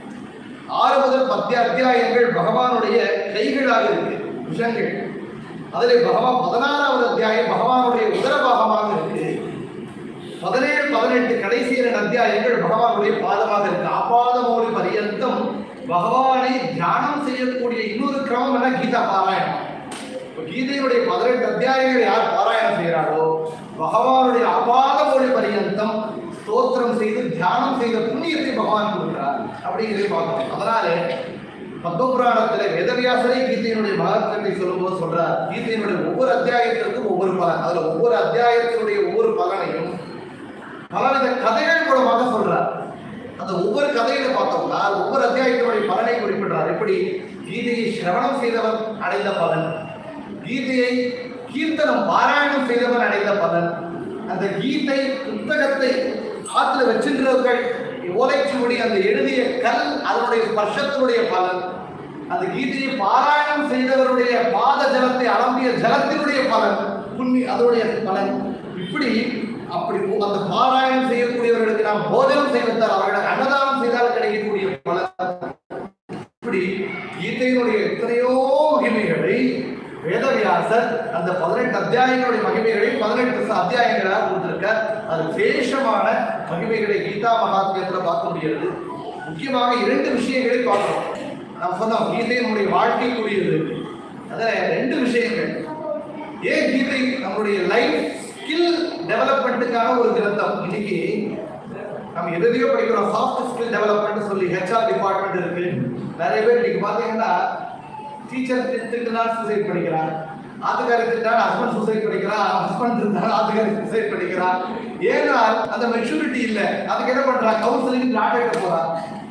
Speaker 2: ஆறு முதல் பத்து அத்தியாயங்கள் பகவானுடைய கைகளாக இருக்கு புஷங்கள் அதிலே பகவான் பதினாறாவது அத்தியாயம் பகவானுடைய உதரபாகமாக இருக்கு பதினேழு பதினெட்டு கடைசி இரண்டு அத்தியாயங்கள் பகவானுடைய பாதமாக இருக்கு ஆபாத மௌலி பரியந்தம் பகவானை தியானம் செய்யக்கூடிய இன்னொரு கிரமம் என்ன கீதா பாராயணம் இப்ப கீதையினுடைய பதினெட்டு அத்தியாயங்கள் யார் பாராயணம் செய்கிறாரோ பகவானுடைய அபாத மொழி பரியந்தம் ஸ்தோத்திரம் செய்து தியானம் செய்த புண்ணியத்தை பகவான் கொடுக்கிறார் அப்படிங்கிறதை பார்க்கணும் அதனால பத்மபுராணத்துல வேதவியாசரே கீதையினுடைய மகத்துவத்தை சொல்லும்போது சொல்றார் கீதையினுடைய ஒவ்வொரு அத்தியாயத்திற்கும் ஒவ்வொரு பலன் அதுல ஒவ்வொரு அத்தியாயத்தினுடைய ஒவ்வொரு பலனையும் பலவித கதைகள் மூலமாக சொல்றார் அந்த ஒவ்வொரு கதையில பார்த்தோம்னா ஒவ்வொரு அத்தியாயத்தினுடைய பலனை குறிப்பிடுறார் எப்படி கீதையை சிரவணம் செய்தவன் அடைந்த பலன் கீதையை கீர்த்தனம் பாராயணம் செய்தவன் அடைந்த பலன் அந்த கீதை புத்தகத்தை ஆத்துல வச்சிருந்தவர்கள் ஓலைச்சுவடி அந்த எழுதிய கல் அதனுடைய ஸ்பர்ஷத்தினுடைய பலன் அந்த கீதையை பாராயணம் செய்தவருடைய பாத ஜலத்தை அலம்பிய ஜலத்தினுடைய பலன் புண்ணி அதனுடைய பலன் இப்படி அப்படி அந்த பாராயணம் செய்யக்கூடியவர்களுக்கு நாம் போஜனம் செய்வதால் அவர்களுக்கு அன்னதானம் செய்தால் கிடைக்கக்கூடிய பலன் இப்படி கீதையினுடைய எத்தனையோ மகிமைகளை வேதவியாசர் அந்த பதினெட்டு அத்தியாயங்களுடைய மகிமைகளை பதினெட்டு அத்தியாயங்களாக கொடுத்திருக்கார் அது விசேஷமான மகிமைகளை கீதா மகாத்மியத்துல பார்க்க முடிகிறது முக்கியமாக இரண்டு விஷயங்களை பார்க்கிறோம் நாம் சொன்னோம் கீதையினுடைய வாழ்க்கைக்குரியது அதுல ரெண்டு விஷயங்கள் ஏன் கீதை நம்மளுடைய லைஃப் ஸ்கில் டெவலப்மெண்ட்டுக்கான ஒரு கிரந்தம் இன்னைக்கு நம்ம எதையோ படிக்கிறோம் சாஃப்ட் ஸ்கில் டெவலப்மெண்ட் சொல்லி ஹெச்ஆர் டிபார்ட்மெண்ட் இருக்கு நிறைய பேர் இன்னைக்கு பாத்தீங்கன்னா டீச்சர் திட்டுனா சூசைட் பண்ணிக்கிறான் ஆத்துக்காரி திட்டா ஹஸ்பண்ட் சூசைட் பண்ணிக்கிறான் ஹஸ்பண்ட் திட்டா ஆத்துக்காரி சூசைட் பண்ணிக்கிறான் ஏன்னா அந்த மெச்சூரிட்டி இல்ல அதுக்கு என்ன பண்றான் கவுன்சிலிங் டாக்டர் போறான்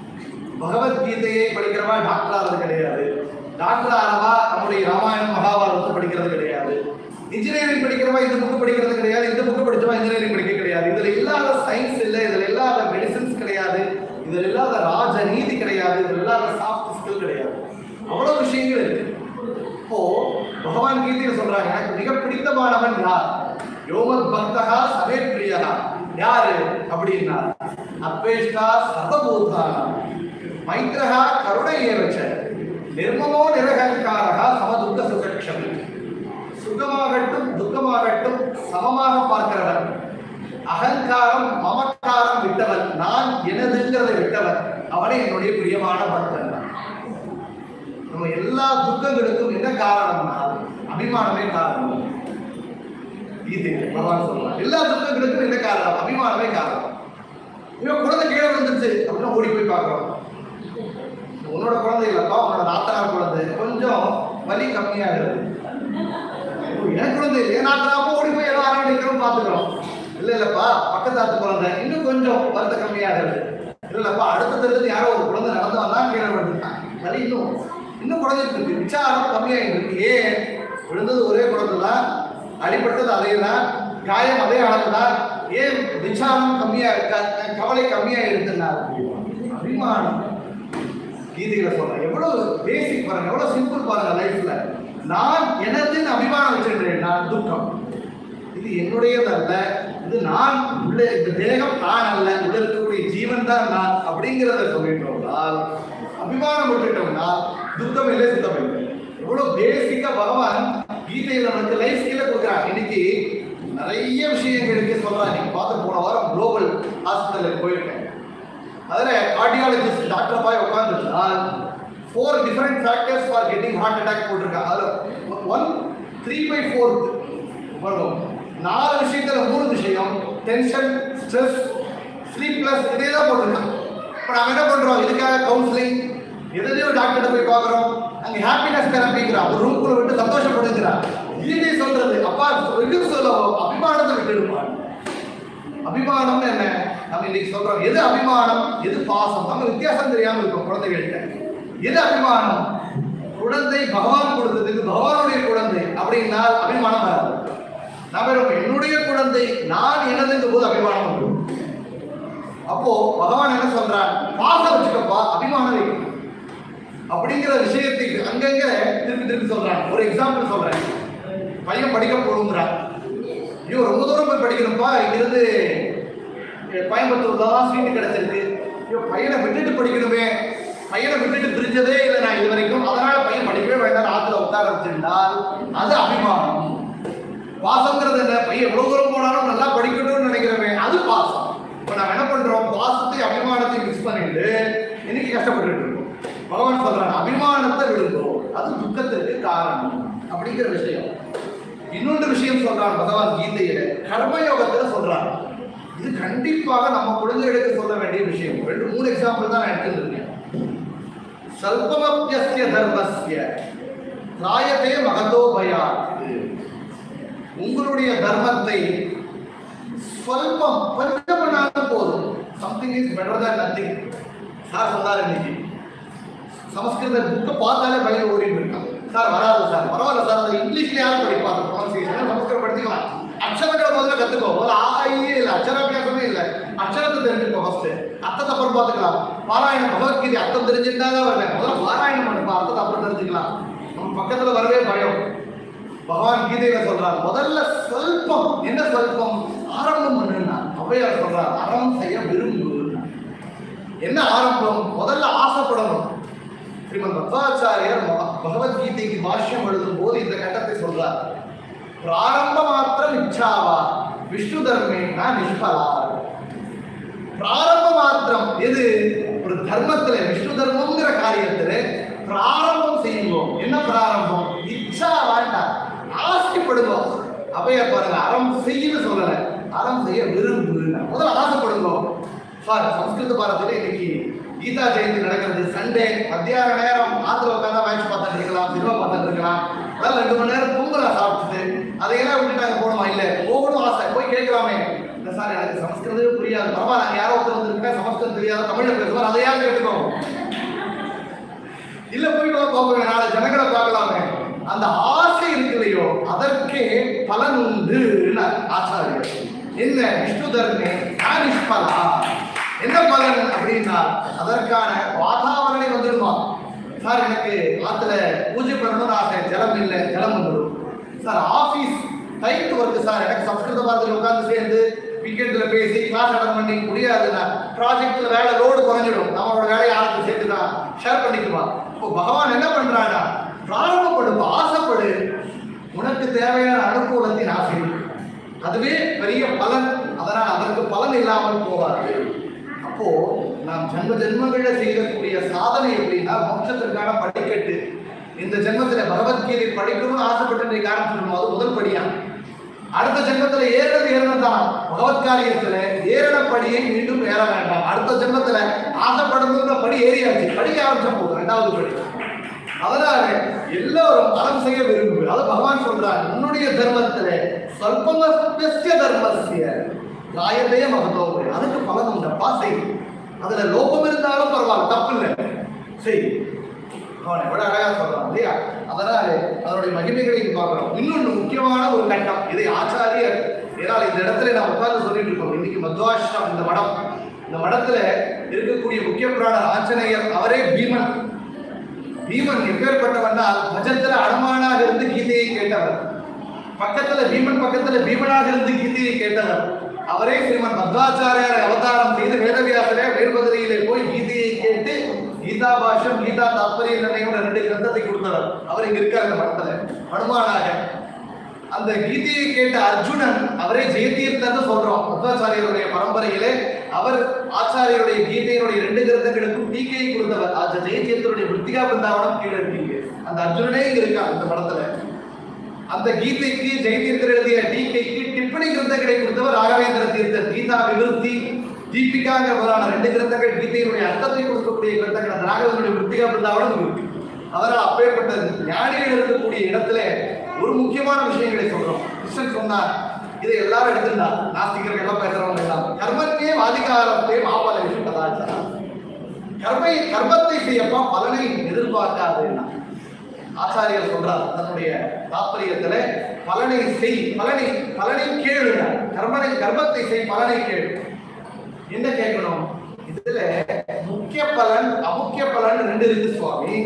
Speaker 2: பகவத்கீதையை படிக்கிறவா டாக்டர் ஆகிறது கிடையாது டாக்டர் ஆனவா நம்முடைய ராமாயணம் மகாபாரதத்தை படிக்கிறது கிடையாது இன்ஜினியரிங் படிக்கிறவா இந்த புக்கு படிக்கிறது கிடையாது இந்த புக்கு படிச்சவா இன்ஜினியரிங் படிக்க கிடையாது இதுல இல்லாத சயின்ஸ் இல்லை இதுல இல்லாத மெடிசன்ஸ் கிடையாது இதுல இல்லாத ராஜ நீதி கிடையாது இதுல இல்லாத சாஃப்ட் ஸ்கில் கிடையாது அவ்வளவு விஷயங்கள் இருக்கு இப்போ பகவான் கீதையில சொல்றாங்க எனக்கு மிக பிடித்தமானவன் யார் யோமத் பக்தகா சமே பிரியா யாரு அப்படின்னா அத்வேஷ்டா சர்வபூதானா மைத்ரஹா கருணை ஏவச்ச நிர்மமோ நிரகங்காரகா சமதுக்க சுகக்ஷமி சுகமாகட்டும் துக்கமாகட்டும் சமமாக பார்க்கிறவன் அகங்காரம் மமக்காரம் விட்டவன் நான் எனதுங்கிறதை விட்டவன் அவனே என்னுடைய பிரியமான பக்தன் நம்ம எல்லா துக்கங்களுக்கும் என்ன காரணம்னா அபிமானமே காரணம் கீதை பகவான் சொல்றான் எல்லா துக்கங்களுக்கும் என்ன காரணம் அபிமானமே காரணம் இவன் குழந்தை கீழே விழுந்துருச்சு அப்படின்னு ஓடி போய் பார்க்கிறோம் உன்னோட குழந்தை இல்லப்பா உன்னோட நாத்தனார் குழந்தை கொஞ்சம் வலி கம்மியாகுது இப்போ என் குழந்தை இல்லை என் நாத்தனாப்போ ஓடி போய் எல்லாம் அரவணைக்கிறோம் பார்த்துக்கிறோம் இல்ல இல்லப்பா பக்கத்து ஆத்து குழந்தை இன்னும் கொஞ்சம் வருத்த கம்மியாகுது இல்ல இல்லப்பா அடுத்த தெருவில் யாரோ ஒரு குழந்தை நடந்து வந்தா கீழே விழுந்துட்டான் வலி இன்னும் இன்னும் குழந்தைக்கு இருக்கு விசாரம் கம்மியாகிட்டு இருக்கு ஏன் விழுந்தது ஒரே குழந்தை தான் அடிபட்டது அதே தான் காயம் அதே அளவு தான் ஏன் விசாரம் கம்மியா க- கவலை கம்மியா இருக்குன்னா அபிமானம் கீதையில சொல்றேன் எவ்வளவு பேசிக் பாருங்க எவ்வளவு சிம்பிள் பாருங்க லைஃப்ல நான் எனதுன்னு அபிமானம் வச்சிருக்கிறேன் நான் துக்கம் இது என்னுடையதல்ல இது நான் உள்ள இந்த தேகம் நான் அல்ல உள்ள இருக்கக்கூடிய ஜீவன் தான் நான் அப்படிங்கிறத சொல்லிட்டோம்னால் அபிமானம் விட்டுட்டோம்னா துக்கம் இல்லை சுத்தம் இல்லை எவ்வளவு பேசிக்கா பகவான் கீதையில நமக்கு லைஃப் ஸ்கில்ல கொடுக்குறான் இன்னைக்கு நிறைய விஷயங்களுக்கு சொல்றான் நீங்க பார்த்து போன வாரம் குளோபல் ஹாஸ்பிட்டலுக்கு போயிருக்கேன் அதில் கார்டியாலஜிஸ்ட் டாக்டர் போய் உட்காந்துருந்தால் four different factors for getting heart attack போட்டிருக்காங்க அதில் ஒன் த்ரீ பை ஃபோர்த் வரும் நாலு விஷயத்துல மூணு விஷயம் டென்ஷன் ஸ்ட்ரெஸ் ஸ்லீப்லெஸ் இதே தான் போட்டிருக்காங்க இப்போ நாங்கள் என்ன பண்ணுறோம் இதுக்காக கவுன்சிலிங் எதுலையோ டாக்டர்கிட்ட போய் பார்க்குறோம் அங்கே ஹாப்பினஸ் தெரப்பிங்கிறான் ஒரு ரூம்குள்ள விட்டு சந்தோஷப்படுங்கிறான் கீதை சொல்றது அப்பா இது சொல்ல அபிமானத்தை விட்டுடுப்பான் அபிமானம்னு என்ன நம்ம இன்னைக்கு சொல்றோம் எது அபிமானம் எது பாசம் நம்ம வித்தியாசம் தெரியாம இருக்கோம் குழந்தைகள்கிட்ட எது அபிமானம் குழந்தை பகவான் கொடுத்ததுக்கு பகவானுடைய குழந்தை அப்படின்னா அபிமானம் வராது நம்ம இருக்கோம், என்னுடைய குழந்தை நான் எனதுங்க போது அபிமானம் வரும் அப்போ பகவான் என்ன சொல்றான் பாசம் வச்சுக்கப்பா அபிமானம் வைக்கணும் அப்படிங்கிற விஷயத்துக்கு அங்கங்க திருப்பி திருப்பி சொல்றான் ஒரு எக்ஸாம்பிள் சொல்றேன் பையன் படிக்க போடுங்கிறான் ஐயோ ரொம்ப தூரம் போய் படிக்கணும்ப்பா இங்கிருந்து அஹ், கோயம்புத்தூர்ல தான் சீட்டு கிடைச்சிருக்கு ஐயோ பையனை விட்டுட்டு படிக்கணுமே பையனை விட்டுட்டு பிரிஞ்சதே இல்லை நான் இது வரைக்கும் அதனால பையன் படிக்கவே வேண்டாம் ஆத்துல உட்கார வச்சிருந்தால் அது அபிமானம் பாசங்கிறது என்ன பையன் எவ்வளவு தூரம் போனாலும் நல்லா படிக்கணும்னு நினைக்கிறவன் அது பாசம் இப்போ நம்ம என்ன பண்றோம் பாசத்தை அபிமானத்தை மிக்ஸ் பண்ணிட்டு இன்னைக்கு கஷ்டப்பட்டு இருக்கோம் பகவான் சொல்றான் அபிமானத்தை விடுங்கோ அது துக்கத்திற்கு காரணம் அப்படிங்கிற விஷயம் இன்னொன்று விஷயம் சொல்றான் பகவான் கீதையில கர்மயோகத்துல சொல்றான் இது கண்டிப்பாக நம்ம குழந்தைகளுக்கு சொல்ல வேண்டிய விஷயம் ரெண்டு மூணு எக்ஸாம்பிள் தான் நான் எடுத்துருக்கேன் சல்பமப்பியஸ்ய தர்மஸ்ய ராயதே மகதோ பயாத் உங்களுடைய தர்மத்தை ஸ்வல்பம் கொஞ்சம் பண்ணாலும் போதும் something is better than nothing sir சொன்னார் இன்னைக்கு சமஸ்கிருத புக்கை பார்த்தாலே பையன் ஓடிட்டு இருக்கான் சார் வராது சார் பரவாயில்ல சார் அது இங்கிலீஷ்லயாவது படிப்பாங்க ப்ரொனன்சியேஷன் சமஸ்கிருதம் படிச்சுக்கலாம் அக்ஷரங்களை முதல்ல கத்துக்கோ முதல்ல ஆயே இல்லை அக்ஷராபியாசமே இல்லை அக்ஷரத்தை தெரிஞ்சுக்கோ ஃபர்ஸ்ட் அர்த்தத்தை அப்புறம் பார்த்துக்கலாம் பாராயணம் பகவத்கீதை அர்த்தம் தெரிஞ்சுட்டாதான் வருவேன் முதல்ல பாராயணம் பண்ணுப்பா அர்த்தத்தை அப்புறம் தெரிஞ்சுக்கலாம் நம்ம பக்கத்துல வரவே பயம் பகவான் கீதையில சொல்றார் முதல்ல சொல்பம் என்ன சொல்பம் ஆரம்பம் பண்ணுன்னா ஔவையார் சொல்றார் அறம் செய்ய விரும்பு என்ன ஆரம்பம் முதல்ல ஆசைப்படணும் ஸ்ரீமத் மத்வாச்சாரியர் ம- பகவத்கீதைக்கு பாஷ்யம் எழுதும் போது இந்த கட்டத்தை சொல்றார் பிராரம்ப மாத்திரம் இச்சாவா விஷ்ணு தர்மேனா நிஷ்பலா பிராரம்ப மாத்திரம் எது ஒரு தர்மத்துல விஷ்ணு தர்மம்ங்கிற காரியத்துல பிராரம்பம் செய்யுவோம் என்ன பிராரம்பம் இச்சா வேண்டாம் ஆசைப்படுங்க அவைய பாருங்க அறம் செய்யன்னு சொல்லல அறம் செய்ய விரும்பு முதல்ல ஆசைப்படுங்க சார் சம்ஸ்கிருத பாரதியில இன்னைக்கு கீதா ஜெயந்தி நடக்கிறது சண்டே மத்தியான நேரம் ஆத்துல உட்காந்தா மேட்ச் பார்த்துட்டு இருக்கலாம் சினிமா பார்த்துட்டு இருக்கலாம் அதான் ரெண்டு மணி நேரம் தூங்கலாம் சாப்பிட்டுட்டு அதையெல்லாம் விட்டுட்டாங்க போகணுமா இல்ல போகணும் ஆசை போய் கேட்கலாமே இல்ல சார் எனக்கு சமஸ்கிருதமே புரியாது பரவாயில்ல நாங்க யாரோ ஒருத்தர் வந்திருக்கேன் சமஸ்கிருதம் தெரியாத தமிழ்ல பேசுவார் அதையா கேட்டுக்கோ இல்ல போயிட்டு வா பார்ப்போம் நாளை ஜனங்களை பார்க்கலாமே அந்த ஆசை இருக்கு இல்லையோ அதற்கே பலன் உண்டு ஆச்சாரியர் என்ன விஷ்ணு தர்மே நிஷ்பலா என்ன பலன் அப்படின்னா அதற்கான வாதாவரணை வந்துடுமா சார் எனக்கு ஆத்துல பூஜை பண்ணணும்னு ஆசை ஜலம் இல்லை ஜலம் வந்துடும் sir office tight work sir எனக்கு சம்ஸ்கிருத பாரதியில் உட்கார்ந்து சேர்ந்து வீக்கெண்ட்ல பேசி கிளாஸ் அட்டன் பண்ணி முடியாதுன்னா ப்ராஜெக்ட்ல வேலை லோடு குறைஞ்சிடும் நம்மளோட வேலையை ஆளுக்கு சேர்த்து தான் ஷேர் பண்ணிக்குவான் இப்போ பகவான் என்ன பண்றானா பிராரம்பப்படும் ஆசைப்படு உனக்கு தேவையான அனுகூலத்தின் ஆசை அதுவே பெரிய பலன் அதனால் அதற்கு பலன் இல்லாமல் போகாது அப்போ நாம் ஜென்ம ஜென்மங்கள செய்யக்கூடிய சாதனை எப்படின்னா மோட்சத்திற்கான படிக்கட்டு இந்த ஜென்மத்துல பகவத்கீதை படிக்கணும்னு ஆசைப்பட்டு நீ ஆரம்பிச்சிடணும் அது முதல் படியா அடுத்த ஜென்மத்துல ஏறது ஏறதான் பகவத் காரியத்துல ஏறின படியை மீண்டும் ஏற வேண்டாம் அடுத்த ஜென்மத்துல ஆசைப்படணுங்கிற படி ஏறியாச்சு படிக்க ஆரம்பிச்ச போதும் ரெண்டாவது படி அதனால எல்லாரும் அறம் செய்ய விரும்பு அது பகவான் சொல்றார் உன்னுடைய தர்மத்துல சொல்பங்கஸ்ய தர்மஸ்ய ராயதே மகதோபு அதுக்கு பலன் உண்டப்பா செய் அதுல லோபம் இருந்தாலும் பரவாயில்ல தப்பு இல்லை செய் அவன் எவ்வளவு அழகா சொல்றான் இல்லையா அதனால அதனுடைய மகிமைகளை இங்க பார்க்கிறோம் இன்னொன்று முக்கியமான ஒரு கட்டம் இதை ஆச்சாரியர் ஏனால் இந்த இடத்துல நான் உட்கார்ந்து சொல்லிட்டு இருக்கோம் இன்னைக்கு மத்வாஷ்டம் இந்த மடம் இந்த மடத்துல இருக்கக்கூடிய முக்கிய புராணர் ஆஞ்சநேயர் அவரே பீமன் பீமன் எப்பேற்பட்டவன்னா பஜத்துல அடமானாக இருந்து கீதையை கேட்டவர் பக்கத்துல பீமன் பக்கத்துல பீமனாக இருந்து கீதையை கேட்டவர் அவரே ஸ்ரீமன் மத்வாச்சாரியாரை அவதாரம் செய்து வேதவியாசரே வேர்பதிரியிலே போய் கீதையை கேட்டு கீதா பாஷ்யம் கீதா தாத்பரிய நிர்ணயம் ரெண்டு கிரந்தத்தை கொடுத்தவர் அவர் இங்க இருக்கார் இந்த மடத்துல ஹனுமானாக அந்த கீதையை கேட்ட அர்ஜுனன் அவரே ஜெயதீர்த்தன்னு சொல்றோம் மத்வாச்சாரியருடைய பரம்பரையிலே அவர் ஆச்சாரியருடைய கீதையினுடைய ரெண்டு கிரந்தங்களுக்கும் டீக்கையை கொடுத்தவர் அந்த ஜெயதீர்த்தருடைய விருத்திகா பிருந்தாவனம் கீழே இருக்கீங்க அந்த அர்ஜுனனே இங்க இருக்கான் இந்த படத்துல அந்த கீதைக்கு ஜெயதீர்த்தர் எழுதிய டீக்கைக்கு டிப்பணி கிரந்தங்களை கொடுத்தவர் ராகவேந்திர தீர்த்தர் கீதா விவருத்தி தீபிகாங்கிற முதலான ரெண்டு கிரந்தங்கள் கீதையினுடைய அர்த்தத்தை கொடுக்கக்கூடிய கிரந்தங்கள் அந்த ராகவேந்திர விருத்திகா பிருந்தாவனம் இருக்கு அதனால் அப்பேற்பட்ட ஞானிகள் இருக்கக்கூடிய இடத்துல ஒரு முக்கியமான விஷயங்களை சொல்றோம் கிருஷ்ணன் சொன்னார் இதை எல்லாரும் எடுத்துட்டா நாஸ்திகர்கள் எல்லாம் பேசுறவங்க எல்லாம் கர்மத்தே வாதிகாரத்தே மாபல கதாச்சாரம் கர்மை கர்மத்தை செய்யப்பா பலனை எதிர்பார்க்காதுன்னா ஆச்சாரியர் சொல்றார் தன்னுடைய தாற்பயத்துல பலனை செய் பலனை பலனை கேளு கர்மனை கர்மத்தை செய் பலனை கேளு என்ன கேட்கணும் இதுல முக்கிய பலன் அமுக்கிய பலன் ரெண்டு இருக்கு சுவாமி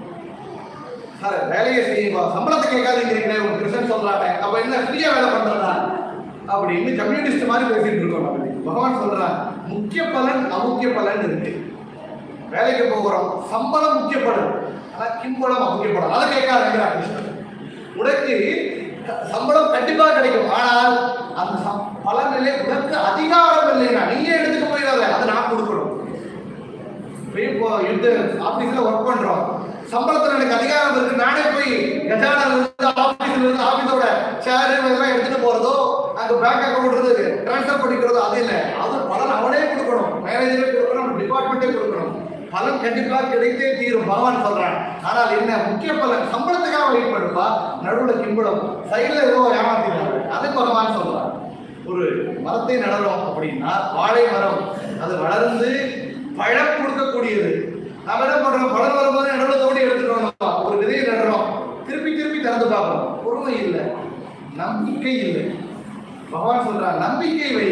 Speaker 2: சார் வேலையை செய்யுங்க சம்பளத்தை கேட்காதீங்கிறீங்களே உங்க கிருஷ்ணன் சொல்றாங்க அப்ப என்ன ஃப்ரீயா வேலை பண்றதா அப்படின்னு கம்யூனிஸ்ட் மாதிரி பேசிட்டு இருக்கோம் நம்ம பகவான் சொல்றான் முக்கிய பலன் அமுக்கிய பலன் இருக்கு வேலைக்கு போகிறோம் சம்பளம் முக்கியப்படும் ஆனா கிம்பளம் அமுக்கியப்படும் அதை கேட்காதுங்கிறார் கிருஷ்ணன் உனக்கு க- சம்பளம் கண்டிப்பா கிடைக்கும் ஆனால் அந்த சம்- பலனிலே உனக்கு அதிகாரம் இல்லைன்னா நீயே எடுத்துட்டு போயிடாத அதை நான் கொடுக்கணும் போய் இப்போ இந்த ஆபீஸ்ல ஒர்க் பண்றோம் சம்பளத்துல எனக்கு அதிகாரம் இருக்கு நானே போய் கஜானா இருந்து ஆபீஸ்ல இருந்து ஆபீஸோட சேர் இதெல்லாம் எடுத்துட்டு போறதோ அங்க பேங்க் அக்கௌண்ட் இருக்கு ட்ரான்ஸ்ஃபர் பண்ணிக்கிறது அது இல்லை அது பலன் அவனே கொடுக்கணும் மேனேஜரே கொடுக்கணும் டிபார்ட்மெண்ட்டே கொடுக்கணும் பலன் கண்டிப்பா கிடைத்தே தீரும் பகவான் சொல்றான் ஆனால் என்ன முக்கிய பலன் சம்பளத்துக்காக வெயிட் பண்ணுப்பா நடுவுல கிம்பளம் சைடுல ஏதோ ஏமாத்திடுறாங்க அது பகவான் சொல்றான் ஒரு மரத்தை நடறோம் அப்படின்னா வாழை மரம் அது வளர்ந்து பழம் கொடுக்கக்கூடியது நம்ம என்ன பண்றோம் பழம் வரும்போது நடுவில் தோண்டி எடுத்துட்டோம் ஒரு விதையை நடுறோம் திருப்பி திருப்பி திறந்து பார்க்கறோம் பொறுமை இல்லை நம்பிக்கை இல்லை பகவான் சொல்றான் நம்பிக்கை வை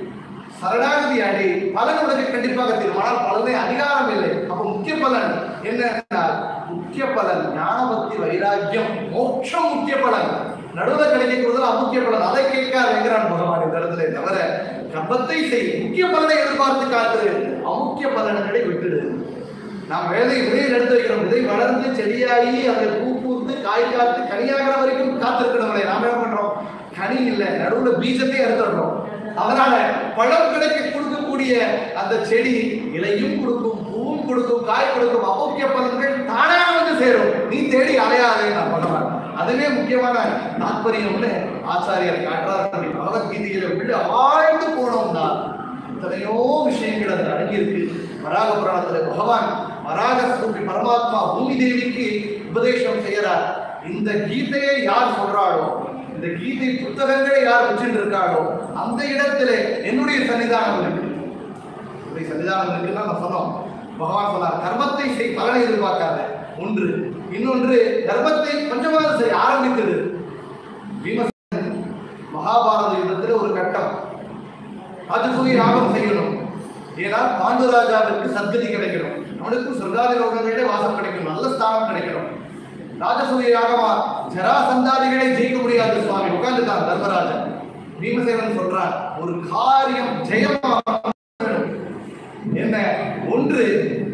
Speaker 2: சரணாகதி அடை பலன் உனக்கு கண்டிப்பாக தீரும் ஆனால் பலனை அதிகாரம் இல்லை அப்ப முக்கிய பலன் என்ன முக்கிய பலன் ஞானபக்தி வைராக்கியம் மோட்சம் முக்கிய பலன் நடுவில் கிடைக்கக்கூடியது அமுக்கிய பலன் அதை கேட்காதுங்கிறான் பகவான் இந்த இடத்துல தவிர கர்ப்பத்தை செய் முக்கிய பலனை எதிர்பார்த்து காத்து அமுக்கிய பலன்களை விட்டுடு நாம் விதை விதையை எடுத்து வைக்கிறோம் விதை வளர்ந்து செடியாகி அதில் பூ பூத்து காய் காத்து கனியாகிற வரைக்கும் காத்திருக்கிறவங்களே நாம என்ன பண்றோம் கனி இல்லை நடுவுல பீஜத்தை எடுத்துடுறோம் அதனால பழம் கிடைக்க கொடுக்கக்கூடிய அந்த செடி இலையும் கொடுக்கும் பூவும் கொடுக்கும் காய் கொடுக்கும் அமுக்கிய பலன்கள் தானாக வந்து சேரும் நீ தேடி அலையாதே நான் பண்ணுவேன் அதுவே முக்கியமான தாற்பயம்னு ஆச்சாரியர் காட்டுறார் அப்படி பகவத்கீதையில விட்டு ஆழ்ந்து போனோம்னா எத்தனையோ விஷயங்கள் அதில் அடங்கியிருக்கு வராக புராணத்துல பகவான் வராக ஸ்வரூபி பரமாத்மா பூமி தேவிக்கு உபதேசம் செய்யறார் இந்த கீதையை யார் சொல்றாளோ இந்த கீதை புத்தகங்களை யார் வச்சுட்டு இருக்காளோ அந்த இடத்துல என்னுடைய சன்னிதானம் இருக்கு என்னுடைய சன்னிதானம் இருக்குன்னா நான் சொன்னோம் பகவான் சொன்னார் கர்மத்தை செய் பலனை எதிர்பார்க்காத ஒன்று இன்னொன்று கர்மத்தை கொஞ்சமாக செய் ஆரம்பித்தது பீமசேனன் மகாபாரத யுத்தத்தில் ஒரு கட்டம் ராஜசூய யாகம் செய்யணும் ஏன்னா பாண்டு ராஜாவிற்கு சத்கதி கிடைக்கணும் அவனுக்கு சொர்க்காதி லோகங்களிலே வாசம் கிடைக்கணும் நல்ல ஸ்தானம் கிடைக்கணும் ராஜசூய யாகமா ஜராசந்தாதிகளை ஜெயிக்க முடியாது சுவாமி உட்கார்ந்துட்டான் தர்மராஜன் பீமசேனன் சொல்றான் ஒரு காரியம் ஜெயமா என்ன ஒன்று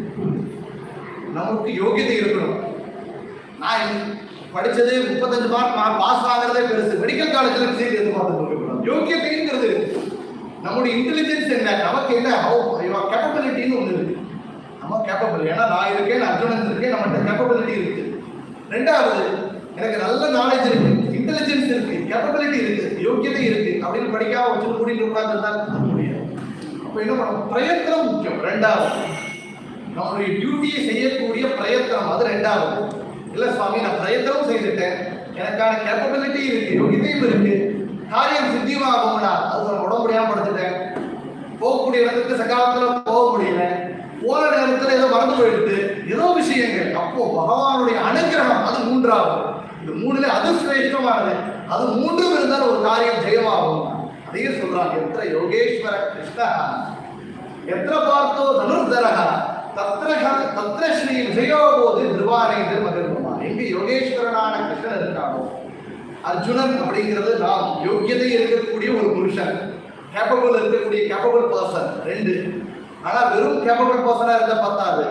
Speaker 2: நமக்கு யோகியதை இருக்கணும் நான் படிச்சது முப்பத்தஞ்சு மார்க் நான் பாஸ் ஆகிறதே பெருசு மெடிக்கல் காலேஜில் சீட் எதிர்பார்த்து யோகியத்தைங்கிறது நம்முடைய இன்டெலிஜென்ஸ் என்ன நமக்கு என்ன கேப்பபிலிட்டின்னு ஒன்று இருக்கு நம்ம கேப்பபிள் ஏன்னா நான் இருக்கேன் அர்ஜுனன் இருக்கேன் நம்மகிட்ட கேப்பபிலிட்டி இருக்கு ரெண்டாவது எனக்கு நல்ல நாலேஜ் இருக்கு இன்டெலிஜென்ஸ் இருக்கு கேப்பபிலிட்டி இருக்கு யோகியதை இருக்கு அப்படின்னு படிக்காம வச்சு கூட்டிட்டு உட்கார்ந்துருந்தா முடியாது அப்ப என்ன பண்ணணும் பிரயத்தனம் முக்கியம் ரெண்டாவது நம்மளுடைய டியூட்டியை செய்யக்கூடிய பிரயத்தனம் அது ரெண்டாவது இல்ல சுவாமி நான் பிரயத்தனம் செய்துட்டேன் எனக்கான கேப்பபிலிட்டி இருக்கு யோகியதையும் இருக்கு காரியம் சித்தியமாகும்னா அது நான் உடம்பு முடியாம படுத்துட்டேன் போகக்கூடிய இடத்துக்கு சகாலத்துல போக முடியல போன நேரத்துல ஏதோ மறந்து போயிடுது ஏதோ விஷயங்கள் அப்போ பகவானுடைய அனுகிரகம் அது மூன்றாவது இது மூணுல அது சிரேஷ்டமானது அது மூன்றும் இருந்தால் ஒரு காரியம் ஜெயமாகும் அதையே சொல்றாங்க எத்திர யோகேஸ்வர கிருஷ்ணா எத்திர பார்த்தோ தனுர்தரக தத்ர தத்ர ஸ்ரீ விஜயோபோது திருவானைந்து மகிழ்வமா எங்க யோகேஸ்வரனான கிருஷ்ணன் இருக்கானோ அர்ஜுனன் அப்படிங்கிறது நாம் யோக்கியதை இருக்கக்கூடிய ஒரு புருஷன் கேப்பபிள் இருக்கக்கூடிய கேப்பபிள் பர்சன் ரெண்டு ஆனா வெறும் கேப்பபிள் பர்சனா இருந்தா பத்தாது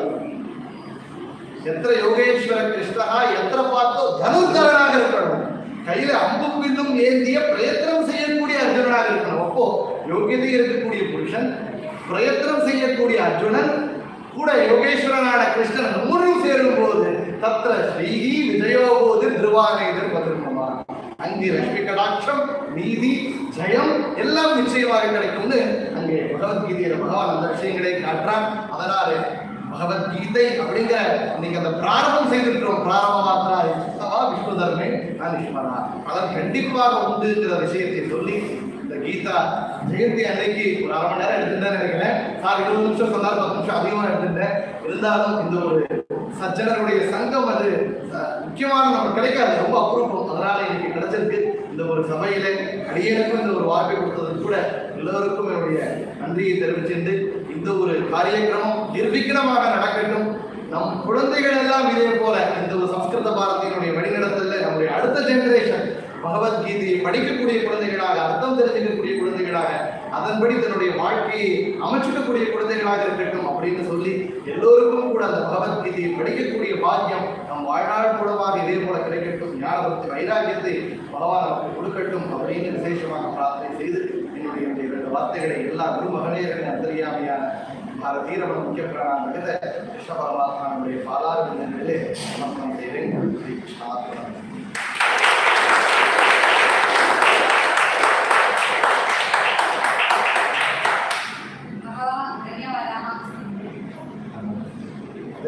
Speaker 2: எத்திர யோகேஸ்வர கிருஷ்ணா எத்திர பார்த்தோ தனுர்தரனாக இருக்கணும் கையில அம்பும் வில்லும் ஏந்திய பிரயத்தனம் செய்யக்கூடிய அர்ஜுனனாக இருக்கணும் அப்போ யோகியதை இருக்கக்கூடிய புருஷன் பிரயத்தனம் செய்யக்கூடிய அர்ஜுனன் கூட யோகேஸ்வரனான கிருஷ்ணன் மூணும் சேரும் போது தத்திர ஸ்ரீஹி விஜயோபோது திருவானைதர் பதிர்மமா அங்கே லட்சுமி கடாட்சம் நீதி ஜெயம் எல்லாம் நிச்சயமாக கிடைக்கும்னு அங்கே பகவத்கீதையில பகவான் அந்த விஷயங்களை காட்டுறான் அதனால பகவத்கீதை அப்படிங்கிற இன்னைக்கு அந்த பிராரம்பம் செய்திருக்கிறோம் பிராரம்ப மாத்திரா யுக்தவா விஷ்ணு தர்மே நான் ஈஸ்வரா அதன் கண்டிப்பாக உண்டுங்கிற விஷயத்தை சொல்லி இந்த கீதா ஜெயந்தி அன்னைக்கு ஒரு அரை மணி நேரம் எடுத்துட்டேன் நினைக்கிறேன் சார் இருபது நிமிஷம் சொன்னார் பத்து நிமிஷம் அதிகமாக எடுத்துட்டேன் இருந்தாலும் இந்த ஒரு சജ്ஜனருடைய சங்கம் அது அஹ், முக்கியமான நமக்கு கிடைக்காது ரொம்ப அபூர்வம் அதனால இன்னைக்கு கிடைச்சிருக்கு இந்த ஒரு சபையில அடியனுக்கும் இந்த ஒரு வாய்ப்பை கொடுத்தது கூட எல்லோருக்கும் என்னுடைய நன்றியை தெரிவிச்சிருந்து இந்த ஒரு காரியக்கிரமம் நிர்விக்னமாக நடக்கட்டும் நம் குழந்தைகள் எல்லாம் இதே போல இந்த ஒரு சம்ஸ்கிருத பாரதியினுடைய வழிநடத்தல நம்முடைய அடுத்த ஜெனரேஷன் பகவத்கீதையை படிக்கக்கூடிய குழந்தைகளாக அர்த்தம் தெரிஞ்சுக்கக்கூடிய குழந்தைகளாக அதன்படி தன்னுடைய வாழ்க்கையை அமைச்சுக்கக்கூடிய குழந்தைகளாக இருக்கட்டும் அப்படின்னு சொல்லி எல்லோருக்கும் கூட அந்த பகவத்கீதையை படிக்கக்கூடிய பாக்கியம் நம் வாழ்நாள் மூலமாக இதே போல கிடைக்கட்டும் ஞானபக்தி வைராக்கியத்தை பகவான் நமக்கு கொடுக்கட்டும் அப்படின்னு விசேஷமாக பிரார்த்தனை செய்து என்னுடைய இந்த இரண்டு வார்த்தைகளை எல்லா குரு மகனேயர்களின் அந்தரியாமையான பாரதீரமண முக்கிய பிராணம் மிகுந்த கிருஷ்ண பரமாத்மாவுடைய பாலாறு நிலையிலே சமர்ப்பணம் செய்கிறேன் ஸ்ரீ கிருஷ்ணாத்மன்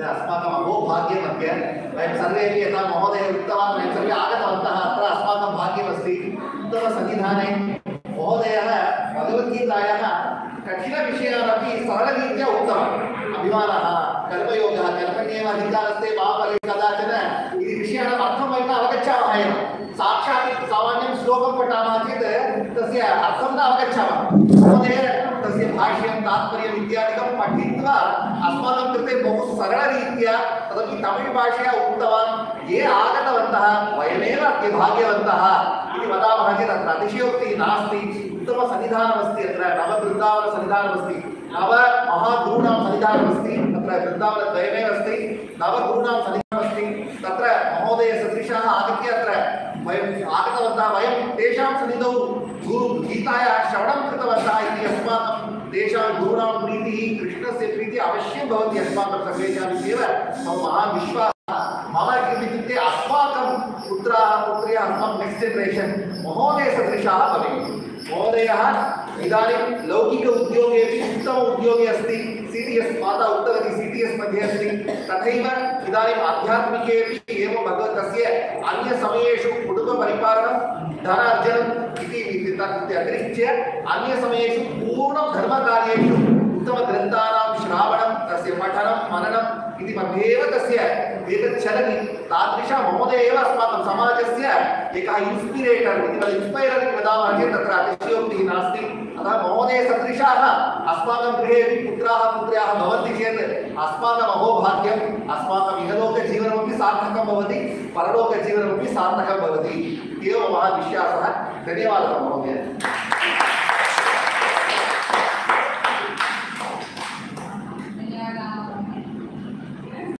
Speaker 3: अद्य अस्माकम् अहोभाग्यम् अद्य वयं सर्वेपि यथा महोदय उक्तवान् वयं सर्वे आगतवन्तः अत्र अस्माकं भाग्यमस्ति उत्तमसन्निधाने महोदयः भगवद्गीतायाः कठिनविषयानपि सरलरीत्या उक्तवान् अभिमानः कर्मयोगः कर्मण्येव अधिकारस्ते मा फले कदाचन इति विषयाणाम् अर्थं वयं न अवगच्छामः एव साक्षात् सामान्यं श्लोकं पठामः चेत् तस्य अर्थं न अवगच्छामः महोदय तस्य भाष्यं तात्पर्यम् इत्यादिकं पठित्वा अस्माकं कृते बहु सरलरीत्या तदपि तमिळ् भाषया उक्तवान् ये आगतवन्तः वयमेव अद्य भाग्यवन्तः इति वदामः चेत् अत्र अतिशयोक्तिः नास्ति उत्तमसन्निधानमस्ति अत्र नववृन्दावनसन्निधानमस्ति नव महागुरूणां सन्निधानमस्ति तत्र वृन्दावनद्वयमेव अस्ति नवगुरूणां सन्निधानमस्ति तत्र महोदयसदृशाः आगत्य अत्र वयम् आगतवन्तः वयं तेषां सन्निधौ गुरु गीतायाः श्रवणं कृतवन्तः इति अस्माकं तेषां गुरूणां प्रीतिः कृष्णस्य प्रीतिः अवश्यं भवति अस्माकं सर्वेषाम् इत्येव मम महान् विश्वासः मम किम् इत्युक्ते अस्माकं पुत्राः पुत्र्यः अस्माकं नेक्स्ट् जनरेशन् महोदयसदृशाः भवेयुः महोदयः इदानीं लौकिक उद्योगेपि उत्तम उद्योगे अस्ति सी टी एस् माता उक्तवती सी टी एस् मध्ये अस्ति तथैव इदानीम् आध्यात्मिकेपि एवं भगवत् तस्य अन्यसमयेषु कुटुम्बपरिपालनं धनार्जनम् इति इति तत् अतिरिच्य अन्यसमयेषु पूर्णं धर्मकार्येषु उत्तमग्रन्थानां श्रावणं तस्य पठनं मननम् इति मध्येव तस्य एतत् चलति तादृश महोदय एव अस्माकं समाजस्य एकः इन्स्पिरेटर् इति वयम् इन्स्पैरर् इति वदामः चेत् तत्र अतिशयोक्तिः नास्ति अतः महोदयसदृशाः अस्माकं गृहे अपि पुत्राः पुत्र्याः भवन्ति चेत् अस्माकम् अहोभाग्यम् अस्माकम् इहलोकजीवनमपि सार्थकं भवति परलोकजीवनमपि सार्थकं भवति इत्येव मम विश्वासः धन्यवादः महोदय